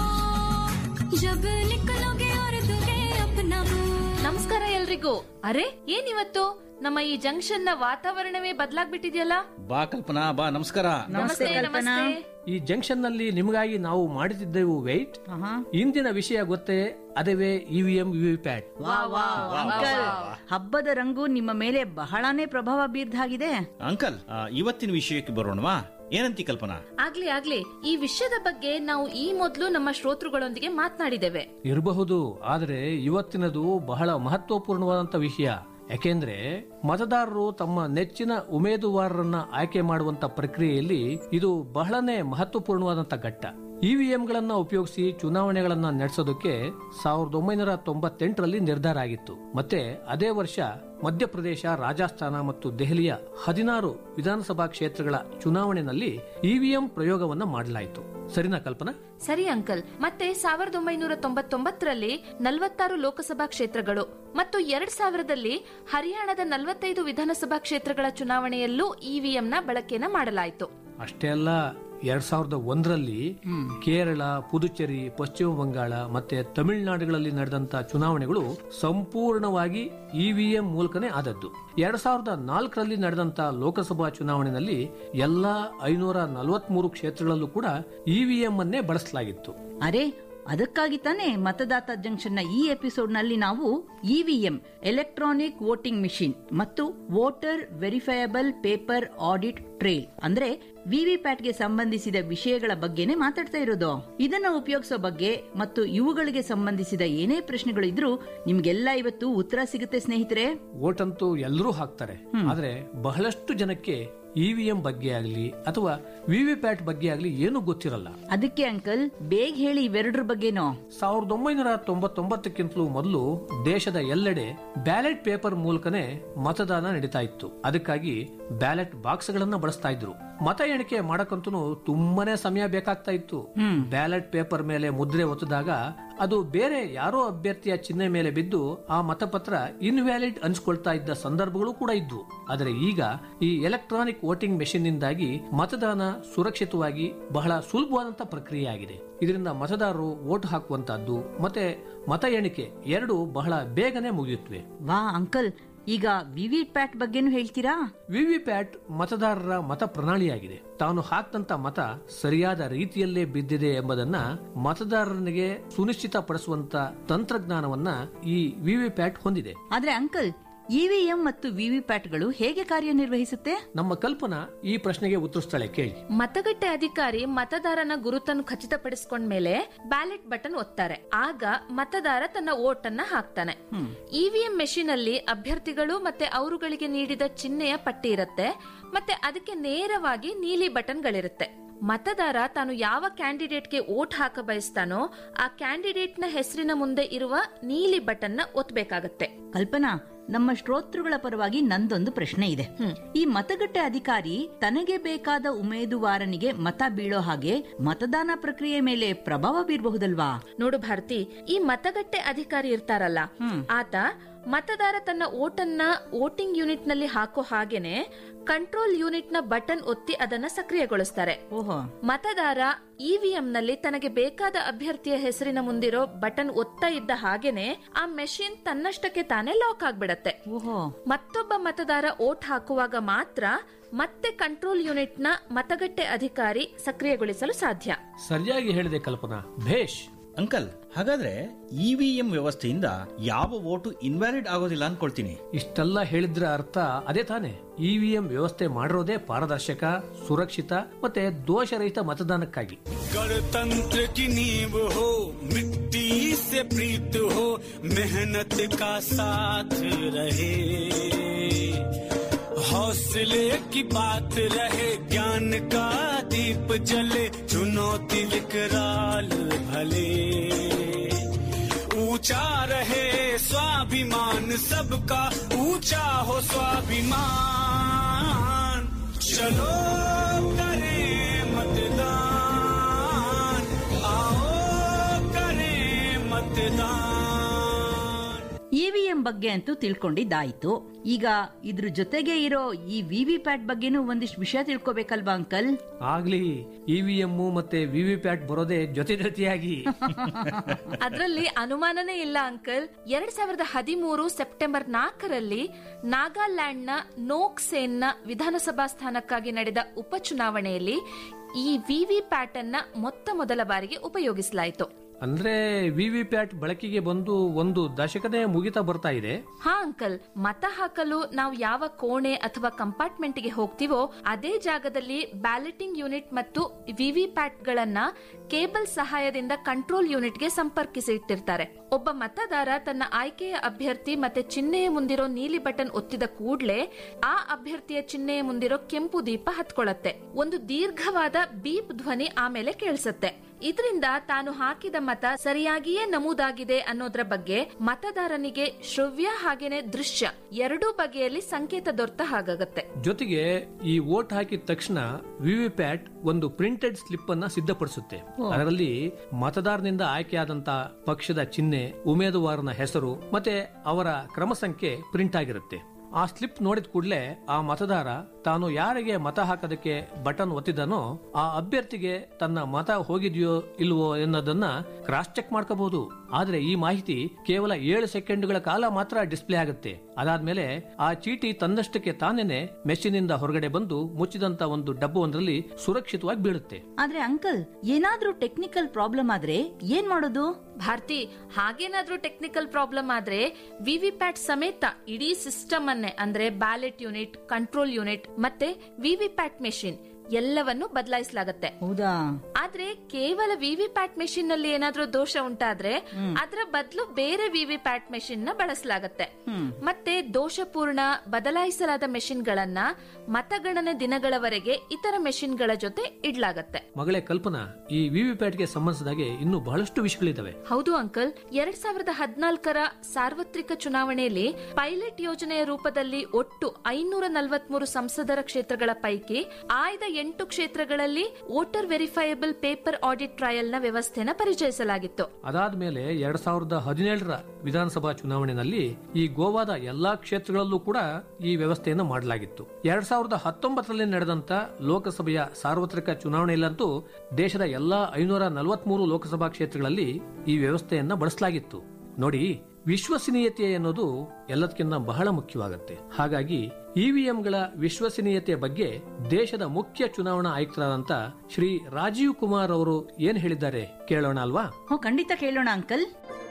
टोक जब निकलोगे और दोगे अपना वोट ನಮಸ್ಕಾರ ಎಲ್ರಿಗೂ ಅರೆ ಏನಿವತ್ತು ನಮ್ಮ ಈ ಜಂಕ್ಷನ್ ನ ವಾತಾವರಣವೇ ಬದಲಾಗ್ಬಿಟ್ಟಿದ್ಯಲ್ಲ ಬಾ ಕಲ್ಪನಾ ಬಾ ನಮಸ್ಕಾರ ನಮಸ್ತೆ ನಮಸ್ತೆ ಈ ಜಂಕ್ಷನ್ ನಲ್ಲಿ ನಿಮಗಾಗಿ ನಾವು ಮಾಡುತ್ತಿದ್ದೆವು ವೇಟ್ ಇಂದಿನ ವಿಷಯ ಗೊತ್ತೇ ಅದೇವೇ ಇವಿಎಂ ವಿವಿಪ್ಯಾಟ್ ವಾ ವಾ ಅಂಕಲ್ ಹಬ್ಬದ ರಂಗು ನಿಮ್ಮ ಮೇಲೆ ಬಹಳನೇ ಪ್ರಭಾವ ಬೀರ್ದಾಗಿದೆ ಅಂಕಲ್ ಆ, ಇವತ್ತಿನ ವಿಷಯಕ್ಕೆ ಬರೋಣವಾ ಏನಂತಿ ಕಲ್ಪನಾ ಆಗ್ಲಿ ಆಗ್ಲಿ ಈ ವಿಷಯದ ಬಗ್ಗೆ ನಾವು ಈ ಮೊದಲು ನಮ್ಮ ಶ್ರೋತೃಗಳೊಂದಿಗೆ ಮಾತನಾಡಿದ್ದೇವೆ ಇರಬಹುದು ಆದರೆ ಇವತ್ತಿನದು ಬಹಳ ಮಹತ್ವಪೂರ್ಣವಾದಂತ ವಿಷಯ ಯಾಕೆಂದ್ರೆ ಮತದಾರರು ತಮ್ಮ ನೆಚ್ಚಿನ ಉಮೇದುವಾರರನ್ನ ಆಯ್ಕೆ ಮಾಡುವಂತ ಪ್ರಕ್ರಿಯೆಯಲ್ಲಿ ಇದು ಬಹಳನೇ ಮಹತ್ವಪೂರ್ಣವಾದಂತ ಘಟ್ಟ ಇವಿಎಂಗಳನ್ನ ಉಪಯೋಗಿಸಿ ಚುನಾವಣೆಗಳನ್ನ ನಡೆಸೋದಕ್ಕೆ ಸಾವಿರದ ಒಂಬೈನೂರ ತೊಂಬತ್ತೆಂಟರಲ್ಲಿ ನಿರ್ಧಾರ ಆಗಿತ್ತು ಮತ್ತೆ ಅದೇ ವರ್ಷ ಮಧ್ಯಪ್ರದೇಶ ರಾಜಸ್ಥಾನ ಮತ್ತು ದೆಹಲಿಯ ಹದಿನಾರು ವಿಧಾನಸಭಾ ಕ್ಷೇತ್ರಗಳ ಚುನಾವಣೆಯಲ್ಲಿ ಇವಿಎಂ ಪ್ರಯೋಗವನ್ನ ಮಾಡಲಾಯಿತು ಸರಿನಾ ಕಲ್ಪನಾ ಸರಿ ಅಂಕಲ್ ಮತ್ತೆ ಸಾವಿರದ ಒಂಬೈನೂರ ತೊಂಬತ್ತೊಂಬತ್ತರಲ್ಲಿ ನಲವತ್ತಾರು ಲೋಕಸಭಾ ಕ್ಷೇತ್ರಗಳು ಮತ್ತು ಎರಡ್ ಸಾವಿರದಲ್ಲಿ ಹರಿಯಾಣದ ನಲವತ್ತೈದು ವಿಧಾನಸಭಾ ಕ್ಷೇತ್ರಗಳ ಚುನಾವಣೆಯಲ್ಲೂ ಇವಿಎಂ ನ ಬಳಕೆನ ಮಾಡಲಾಯಿತು ಅಷ್ಟೇ ಅಲ್ಲ ಎರಡ್ ಸಾವಿರದ ಒಂದರಲ್ಲಿ ಕೇರಳ ಪುದುಚೇರಿ ಪಶ್ಚಿಮ ಬಂಗಾಳ ಮತ್ತೆ ತಮಿಳುನಾಡುಗಳಲ್ಲಿ ನಡೆದಂತ ಚುನಾವಣೆಗಳು ಸಂಪೂರ್ಣವಾಗಿ ಇವಿಎಂ ಮೂಲಕನೇ ಆದದ್ದು ಎರಡ್ ಸಾವಿರದ ನಾಲ್ಕರಲ್ಲಿ ನಡೆದಂತ ಲೋಕಸಭಾ ಚುನಾವಣೆಯಲ್ಲಿ ಎಲ್ಲಾ ಐನೂರ ನಲವತ್ಮೂರು ಕ್ಷೇತ್ರಗಳಲ್ಲೂ ಕೂಡ ಇವಿಎಂ ಅನ್ನೇ ಬಳಸಲಾಗಿತ್ತು ಅರೆ ಅದಕ್ಕಾಗಿ ತಾನೇ ಮತದಾತ ಜಂಕ್ಷನ್ ನ ಈ ಎಪಿಸೋಡ್ ನಲ್ಲಿ ನಾವು ಇವಿಎಂ ಎಲೆಕ್ಟ್ರಾನಿಕ್ ವೋಟಿಂಗ್ ಮಿಷಿನ್ ಮತ್ತು voter verifiable paper audit trail ಅಂದ್ರೆ ವಿವಿಪ್ಯಾಟ್ ಗೆ ಸಂಬಂಧಿಸಿದ ವಿಷಯಗಳ ಬಗ್ಗೆನೇ ಮಾತಾಡ್ತಾ ಇರೋದು ಇದನ್ನ ಉಪಯೋಗಿಸೋ ಬಗ್ಗೆ ಮತ್ತು ಇವುಗಳಿಗೆ ಸಂಬಂಧಿಸಿದ ಏನೇ ಪ್ರಶ್ನೆಗಳು ಇದ್ರೂ ನಿಮ್ಗೆಲ್ಲ ಇವತ್ತು ಉತ್ತರ ಸಿಗುತ್ತೆ ಸ್ನೇಹಿತರೆ ವೋಟ್ ಅಂತೂ ಎಲ್ಲರೂ ಹಾಕ್ತಾರೆ ಆದ್ರೆ ಬಹಳಷ್ಟು ಜನಕ್ಕೆ ಇವಿಎಂ ಬಗ್ಗೆ ಆಗಲಿ ಅಥವಾ ವಿವಿಪ್ಯಾಟ್ ಬಗ್ಗೆ ಆಗಲಿ ಏನು ಗೊತ್ತಿರಲ್ಲ ಅದಕ್ಕೆ ಅಂಕಲ್ ಬೇಗ ಹೇಳಿ ಇವೆರಡರ ಬಗ್ಗೆನೋ ಸಾವಿರದ ಒಂಬೈನೂರ ತೊಂಬತ್ತೊಂಬತ್ತಕ್ಕಿಂತಲೂ ಮೊದಲು ದೇಶದ ಎಲ್ಲೆಡೆ ಬ್ಯಾಲೆಟ್ ಪೇಪರ್ ಮೂಲಕನೇ ಮತದಾನ ನಡೀತಾ ಇತ್ತು ಅದಕ್ಕಾಗಿ ಬ್ಯಾಲೆಟ್ ಬಾಕ್ಸ್ ಗಳನ್ನ ಬಳಸ್ತಾ ಇದ್ರು ಮತ ಎಣಿಕೆ ಮಾಡಕ್ಕಂತೂ ತುಂಬಾನೇ ಸಮಯ ಬೇಕಾಗ್ತಾ ಇತ್ತು ಬ್ಯಾಲೆಟ್ ಪೇಪರ್ ಮೇಲೆ ಮುದ್ರೆ ಒತ್ತದಾಗ ಅದು ಬೇರೆ ಯಾರೋ ಅಭ್ಯರ್ಥಿಯ ಚಿಹ್ನೆ ಮೇಲೆ ಬಿದ್ದು ಆ ಮತಪತ್ರ ಇನ್ವ್ಯಾಲಿಡ್ ಅನ್ಸ್ಕೊಳ್ತಾ ಇದ್ದ ಸಂದರ್ಭಗಳು ಕೂಡ ಇದ್ವು ಆದರೆ ಈಗ ಈ ಎಲೆಕ್ಟ್ರಾನಿಕ್ ವೋಟಿಂಗ್ ಮೆಷಿನ್ ನಿಂದಾಗಿ ಮತದಾನ ಸುರಕ್ಷಿತವಾಗಿ ಬಹಳ ಸುಲಭವಾದಂತ ಪ್ರಕ್ರಿಯೆ ಆಗಿದೆ ಇದರಿಂದ ಮತದಾರರು ವೋಟ್ ಹಾಕುವಂತಹದ್ದು ಮತ್ತೆ ಮತ ಎಣಿಕೆ ಎರಡು ಬಹಳ ಬೇಗನೆ ಮುಗಿಯುತ್ತವೆ ವಾ ಅಂಕಲ್ ಈಗ ವಿವಿ ಪ್ಯಾಟ್ ಬಗ್ಗೆನೂ ಹೇಳ್ತೀರಾ ವಿವಿಪ್ಯಾಟ್ ಮತದಾರರ ಮತ ಪ್ರಣಾಳಿಯಾಗಿದೆ ತಾನು ಹಾಕ್ದಂತ ಮತ ಸರಿಯಾದ ರೀತಿಯಲ್ಲೇ ಬಿದ್ದಿದೆ ಎಂಬುದನ್ನ ಮತದಾರನಿಗೆ ಸುನಿಶ್ಚಿತಪಡಿಸುವಂತ ತಂತ್ರಜ್ಞಾನವನ್ನ ಈ ವಿವಿಪ್ಯಾಟ್ ಹೊಂದಿದೆ ಆದ್ರೆ ಅಂಕಲ್ ಇವಿಎಂ ಮತ್ತು ವಿವಿಪ್ಯಾಟ್ಗಳು ಹೇಗೆ ಕಾರ್ಯನಿರ್ವಹಿಸುತ್ತೆ ನಮ್ಮ ಕಲ್ಪನಾ ಈ ಪ್ರಶ್ನೆಗೆ ಉತ್ತರಿಸ್ತಾಳೆ ಕೇಳಿ ಮತಗಟ್ಟೆ ಅಧಿಕಾರಿ ಮತದಾರನ ಗುರುತನ್ನು ಖಚಿತಪಡಿಸಿಕೊಂಡ್ಮೇಲೆ ಬ್ಯಾಲೆಟ್ ಬಟನ್ ಒತ್ತಾರೆ ಆಗ ಮತದಾರ ತನ್ನ ವೋಟ್ ಅನ್ನ ಹಾಕ್ತಾನೆ ಇವಿಎಂ ಮೆಷಿನ್ ಅಲ್ಲಿ ಅಭ್ಯರ್ಥಿಗಳು ಮತ್ತೆ ಅವರುಗಳಿಗೆ ನೀಡಿದ ಚಿಹ್ನೆಯ ಪಟ್ಟಿ ಇರುತ್ತೆ ಮತ್ತೆ ಅದಕ್ಕೆ ನೇರವಾಗಿ ನೀಲಿ ಬಟನ್ಗಳಿರುತ್ತೆ ಮತದಾರ ತಾನು ಯಾವ ಕ್ಯಾಂಡಿಡೇಟ್ಗೆ ವೋಟ್ ಹಾಕ ಬಯಸ್ತಾನೋ ಆ ಕ್ಯಾಂಡಿಡೇಟ್ ನ ಹೆಸರಿನ ಮುಂದೆ ಇರುವ ನೀಲಿ ಬಟನ್ ನ ಒತ್ತಬೇಕಾಗತ್ತೆ ಕಲ್ಪನಾ ನಮ್ಮ ಶ್ರೋತೃಗಳ ಪರವಾಗಿ ನಂದೊಂದು ಪ್ರಶ್ನೆ ಇದೆ ಈ ಮತಗಟ್ಟೆ ಅಧಿಕಾರಿ ತನಗೆ ಬೇಕಾದ ಉಮೇದುವಾರನಿಗೆ ಮತ ಬೀಳೋ ಹಾಗೆ ಮತದಾನ ಪ್ರಕ್ರಿಯೆ ಮೇಲೆ ಪ್ರಭಾವ ಬೀರಬಹುದಲ್ವಾ ನೋಡು ಭಾರತಿ ಈ ಮತಗಟ್ಟೆ ಅಧಿಕಾರಿ ಇರ್ತಾರಲ್ಲ ಆತ ಮತದಾರ ತನ್ನ ಓಟನ್ನ ವೋಟಿಂಗ್ ಯೂನಿಟ್ ನಲ್ಲಿ ಹಾಕೋ ಹಾಗೇನೆ ಕಂಟ್ರೋಲ್ ಯೂನಿಟ್ ನ ಬಟನ್ ಒತ್ತಿ ಅದನ್ನ ಸಕ್ರಿಯಗೊಳಿಸ್ತಾರೆ ಓಹೋ ಮತದಾರ ಇವಿಎಂ ನಲ್ಲಿ ತನಗೆ ಬೇಕಾದ ಅಭ್ಯರ್ಥಿಯ ಹೆಸರಿನ ಮುಂದಿರೋ ಬಟನ್ ಒತ್ತಾ ಇದ್ದ ಹಾಗೇನೆ ಆ ಮೆಷಿನ್ ತನ್ನಷ್ಟಕ್ಕೆ ತಾನೇ ಲಾಕ್ ಆಗ್ಬಿಡತ್ತೆ ಓಹೋ ಮತ್ತೊಬ್ಬ ಮತದಾರ ಓಟ್ ಹಾಕುವಾಗ ಮಾತ್ರ ಮತ್ತೆ ಕಂಟ್ರೋಲ್ ಯೂನಿಟ್ ನ ಮತಗಟ್ಟೆ ಅಧಿಕಾರಿ ಸಕ್ರಿಯಗೊಳಿಸಲು ಸಾಧ್ಯ ಸರಿಯಾಗಿ ಹೇಳಿದೆ ಕಲ್ಪನಾ ಭೇಷ್ ಅಂಕಲ್ ಹಾಗಾದ್ರೆ ಇವಿಎಂ ವ್ಯವಸ್ಥೆಯಿಂದ ಯಾವ ವೋಟು ಇನ್ವ್ಯಾಲಿಡ್ ಆಗೋದಿಲ್ಲ ಅನ್ಕೊಳ್ತೀನಿ ಇಷ್ಟೆಲ್ಲ ಹೇಳಿದ್ರ ಅರ್ಥ ಅದೇ ತಾನೆ ಇವಿಎಂ ವ್ಯವಸ್ಥೆ ಮಾಡಿರೋದೇ ಪಾರದರ್ಶಕ ಸುರಕ್ಷಿತ ಮತ್ತೆ ದೋಷರಹಿತ मतदानಕ್ಕಾಗಿ गणतंत्र की नींव हो मिट्टी से प्रीत हो मेहनत का साथ रहे हौसले की बात रहे ज्ञान का दीप जले चुनौती विकराल भले ऊंचा रहे स्वाभिमान सबका ऊंचा हो स्वाभिमान चलो करें मतदान आओ करें मतदान ಇವಿಎಂ ಬಗ್ಗೆ ಅಂತೂ ತಿಳ್ಕೊಂಡಿದ್ದಾಯ್ತು ಈಗ ಇದ್ರ ಜೊತೆಗೆ ಇರೋ ಈ ವಿವಿ ಪ್ಯಾಟ್ ಬಗ್ಗೆನೂ ಒಂದಿಷ್ಟು ವಿಷಯ ತಿಳ್ಕೊಬೇಕಲ್ವಾ ಅಂಕಲ್ ಆಗ್ಲಿ ಇವಿಎಂ ಮತ್ತೆ ವಿವಿ ಪ್ಯಾಟ್ ಬರೋದೇ ಜೊತೆ ಜೊತೆಯಾಗಿ ಅದರಲ್ಲಿ ಅನುಮಾನನೇ ಇಲ್ಲ ಅಂಕಲ್ ಎರಡ್ ಸಾವಿರದ ಹದಿಮೂರು ಸೆಪ್ಟೆಂಬರ್ ನಾಲ್ಕರಲ್ಲಿ ನಾಗಾಲ್ಯಾಂಡ್ನ ನೋಕ್ಸೇನ್ನ ವಿಧಾನಸಭಾ ಸ್ಥಾನಕ್ಕಾಗಿ ನಡೆದ ಉಪಚುನಾವಣೆಯಲ್ಲಿ ಈ ವಿವಿ ಪ್ಯಾಟ್ ಅನ್ನ ಮೊತ್ತ ಮೊದಲ ಬಾರಿಗೆ ಉಪಯೋಗಿಸಲಾಯಿತು ಅಂದ್ರೆ ವಿವಿ ಪ್ಯಾಟ್ ಬಳಕೆಗೆ ಬಂದು ಒಂದು ದಶಕದೇ ಮುಗಿತಾ ಬರ್ತಾ ಇದೆ ಹಾ ಅಂಕಲ್ ಮತ ಹಾಕಲು ನಾವು ಯಾವ ಕೋಣೆ ಅಥವಾ ಕಂಪಾರ್ಟ್ಮೆಂಟ್ಗೆ ಹೋಗ್ತೀವೋ ಅದೇ ಜಾಗದಲ್ಲಿ ಬ್ಯಾಲೆಟಿಂಗ್ ಯೂನಿಟ್ ಮತ್ತು ವಿವಿ ಪ್ಯಾಟ್ ಗಳನ್ನ ಕೇಬಲ್ ಸಹಾಯದಿಂದ ಕಂಟ್ರೋಲ್ ಯೂನಿಟ್ಗೆ ಸಂಪರ್ಕಿಸಿ ಇಟ್ಟಿರ್ತಾರೆ ಒಬ್ಬ ಮತದಾರ ತನ್ನ ಆಯ್ಕೆಯ ಅಭ್ಯರ್ಥಿ ಮತ್ತೆ ಚಿಹ್ನೆಯ ಮುಂದಿರೋ ನೀಲಿ ಬಟನ್ ಒತ್ತಿದ ಕೂಡ್ಲೆ ಆ ಅಭ್ಯರ್ಥಿಯ ಚಿಹ್ನೆಯ ಮುಂದಿರೋ ಕೆಂಪು ದೀಪ ಹತ್ಕೊಳ್ಳತ್ತೆ ಒಂದು ದೀರ್ಘವಾದ ಬೀಪ್ ಧ್ವನಿ ಆಮೇಲೆ ಕೇಳಿಸುತ್ತೆ ಇದರಿಂದ ತಾನು ಹಾಕಿದ ಮತ ಸರಿಯಾಗಿಯೇ ನಮೂದಾಗಿದೆ ಅನ್ನೋದ್ರ ಬಗ್ಗೆ ಮತದಾರನಿಗೆ ಶ್ರವ್ಯ ಹಾಗೇನೆ ದೃಶ್ಯ ಎರಡೂ ಬಗೆಯಲ್ಲಿ ಸಂಕೇತ ದೊರೆತ ಹಾಗಾಗತ್ತೆ ಜೊತೆಗೆ ಈ ವೋಟ್ ಹಾಕಿದ ತಕ್ಷಣ ವಿವಿ ಪ್ಯಾಟ್ ಒಂದು ಪ್ರಿಂಟೆಡ್ ಸ್ಲಿಪ್ ಅನ್ನ ಸಿದ್ಧಪಡಿಸುತ್ತೆ ಓ. ಅದರಲ್ಲಿ ಮತದಾರನಿಂದ ಆಯ್ಕೆಯಾದಂತ ಪಕ್ಷದ ಚಿಹ್ನೆ ಉಮೇದುವಾರನ ಹೆಸರು ಮತ್ತೆ ಅವರ ಕ್ರಮ ಸಂಖ್ಯೆ ಪ್ರಿಂಟ್ ಆಗಿರುತ್ತೆ ಆ ಸ್ಲಿಪ್ ನೋಡಿದ ಕೂಡಲೇ ಆ ಮತದಾರ ತಾನು ಯಾರಿಗೆ ಮತ ಹಾಕೋದಕ್ಕೆ ಬಟನ್ ಒತ್ತಿದನೋ ಆ ಅಭ್ಯರ್ಥಿಗೆ ತನ್ನ ಮತ ಹೋಗಿದೆಯೋ ಇಲ್ವೋ ಎನ್ನೋದನ್ನ ಕ್ರಾಸ್ ಚೆಕ್ ಮಾಡ್ಕೋಬಹುದು ಆದ್ರೆ ಈ ಮಾಹಿತಿ ಕೇವಲ ಏಳು ಸೆಕೆಂಡ್ಗಳ ಕಾಲ ಮಾತ್ರ ಡಿಸ್ಪ್ಲೇ ಆಗುತ್ತೆ ಅದಾದ್ಮೇಲೆ ಆ ಚೀಟಿ ತನ್ನಷ್ಟಕ್ಕೆ ತಾನೇನೆ ಮೆಷಿನಿಂದ ಹೊರಗಡೆ ಬಂದು ಮುಚ್ಚಿದಂತ ಒಂದು ಡಬ್ಬವೊಂದರಲ್ಲಿ ಸುರಕ್ಷಿತವಾಗಿ ಬೀಳುತ್ತೆ ಆದ್ರೆ ಅಂಕಲ್ ಏನಾದ್ರೂ ಟೆಕ್ನಿಕಲ್ ಪ್ರಾಬ್ಲಮ್ ಆದ್ರೆ ಏನ್ ಮಾಡೋದು ಭಾರತಿ ಹಾಗೇನಾದ್ರೂ ಟೆಕ್ನಿಕಲ್ ಪ್ರಾಬ್ಲಮ್ ಆದ್ರೆ ವಿವಿ ಪ್ಯಾಟ್ ಸಮೇತ ಇಡೀ ಸಿಸ್ಟಮ್ ಅನ್ನೇ ಅಂದ್ರೆ ಬ್ಯಾಲೆಟ್ ಯೂನಿಟ್ ಕಂಟ್ರೋಲ್ ಯೂನಿಟ್ ಮತ್ತೆ ವಿವಿ ಪ್ಯಾಟ್ ಮೆಷಿನ್ ಎಲ್ಲವನ್ನು ಬದಲಾಯಿಸಲಾಗತ್ತೆ ಹೌದಾ ಆದ್ರೆ ಕೇವಲ ವಿವಿ ಪ್ಯಾಟ್ ಮೆಷಿನ್ ನಲ್ಲಿ ಏನಾದ್ರೂ ದೋಷ ಉಂಟಾದ್ರೆ ಅದರ ಬದಲು ಬೇರೆ ವಿವಿ ಪ್ಯಾಟ್ ಮೆಷಿನ್ ನ ಬಳಸಲಾಗತ್ತೆ ಮತ್ತೆ ದೋಷಪೂರ್ಣ ಬದಲಾಯಿಸಲಾದ ಮೆಷಿನ್ ಗಳನ್ನ ಮತಗಣನೆ ದಿನಗಳವರೆಗೆ ಇತರ ಮೆಷಿನ್ ಗಳ ಜೊತೆ ಇಡ್ಲಾಗತ್ತೆ ಮಗಳೇ ಕಲ್ಪನಾ ಈ ವಿವಿ ಪ್ಯಾಟ್ಗೆ ಸಂಬಂಧಿಸಿದಾಗೆ ಇನ್ನೂ ಬಹಳಷ್ಟು ವಿಷಯಗಳಿದಾವೆ ಹೌದು ಅಂಕಲ್ ಎರಡ್ ಸಾವಿರದ ಹದಿನಾಲ್ಕರ ಸಾರ್ವತ್ರಿಕ ಚುನಾವಣೆಯಲ್ಲಿ ಪೈಲಟ್ ಯೋಜನೆಯ ರೂಪದಲ್ಲಿ ಒಟ್ಟು ಐನೂರ ನಲವತ್ಮೂರು ಸಂಸದರ ಕ್ಷೇತ್ರಗಳ ಪೈಕಿ ಆಯ್ದ ಎಂಟು ಕ್ಷೇತ್ರಗಳಲ್ಲಿ voter verifiable paper audit trial ನ ವ್ಯವಸ್ಥೆನ ಪರಿಚಯಿಸಲಾಗಿತ್ತು ಅದಾದ್ಮೇಲೆ ಎರಡ್ ಸಾವಿರದ ಹದಿನೇಳರ ವಿಧಾನಸಭಾ ಚುನಾವಣೆಯಲ್ಲಿ ಈ ಗೋವಾದ ಎಲ್ಲಾ ಕ್ಷೇತ್ರಗಳಲ್ಲೂ ಕೂಡ ಈ ವ್ಯವಸ್ಥೆಯನ್ನು ಮಾಡಲಾಗಿತ್ತು ಎರಡ್ ಸಾವಿರದ ಹತ್ತೊಂಬತ್ತರಲ್ಲಿ ನಡೆದಂತ ಲೋಕಸಭೆಯ ಸಾರ್ವತ್ರಿಕ ಚುನಾವಣೆಯಲ್ಲಂತೂ ದೇಶದ ಎಲ್ಲಾ ಐನೂರ ನಲವತ್ಮೂರು ಲೋಕಸಭಾ ಕ್ಷೇತ್ರಗಳಲ್ಲಿ ಈ ವ್ಯವಸ್ಥೆಯನ್ನ ಬಳಸಲಾಗಿತ್ತು ನೋಡಿ ವಿಶ್ವಸನೀಯತೆ ಎನ್ನುವುದು ಎಲ್ಲದಕ್ಕಿಂತ ಬಹಳ ಮುಖ್ಯವಾಗುತ್ತೆ ಹಾಗಾಗಿ ಇವಿಎಂಗಳ ವಿಶ್ವಸನೀಯತೆಯ ಬಗ್ಗೆ ದೇಶದ ಮುಖ್ಯ ಚುನಾವಣಾ ಆಯುಕ್ತರಾದಂತ ಶ್ರೀ ರಾಜೀವ್ ಕುಮಾರ್ ಅವರು ಏನ್ ಹೇಳಿದ್ದಾರೆ ಕೇಳೋಣ ಅಲ್ವಾ ಹ್ಞೂ ಖಂಡಿತ ಕೇಳೋಣ ಅಂಕಲ್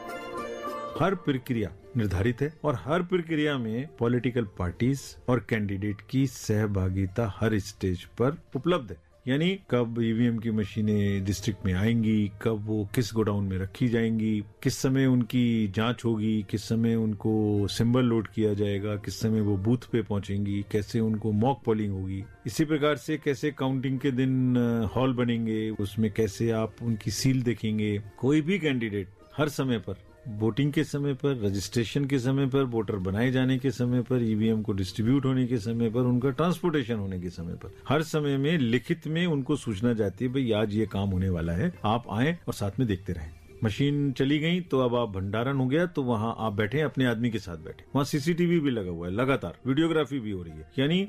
हर प्रक्रिया निर्धारित है और हर प्रक्रिया में पॉलिटिकल पार्टीज और कैंडिडेट की सहभागिता हर स्टेज पर उपलब्ध है यानी कब ईवीएम की मशीनें डिस्ट्रिक्ट में आएंगी कब वो किस गोडाउन में रखी जाएंगी किस समय उनकी जांच होगी किस समय उनको सिंबल लोड किया जाएगा किस समय वो बूथ पे पहुंचेंगी कैसे उनको मॉक पोलिंग होगी इसी प्रकार से कैसे काउंटिंग के दिन अ, हॉल बनेंगे उसमें कैसे आप उनकी सील देखेंगे कोई भी कैंडिडेट हर समय पर वोटिंग के समय पर रजिस्ट्रेशन के समय पर वोटर बनाए जाने के समय पर ईवीएम को डिस्ट्रीब्यूट होने के समय पर उनका ट्रांसपोर्टेशन होने के समय पर हर समय में लिखित में उनको सूचना जाती है भाई आज ये काम होने वाला है आप आए और साथ में देखते रहें मशीन चली गई तो अब आप भंडारण हो गया तो वहां आप बैठे अपने आदमी के साथ बैठे वहां सीसीटीवी भी लगा हुआ है लगातार वीडियोग्राफी भी हो रही है यानी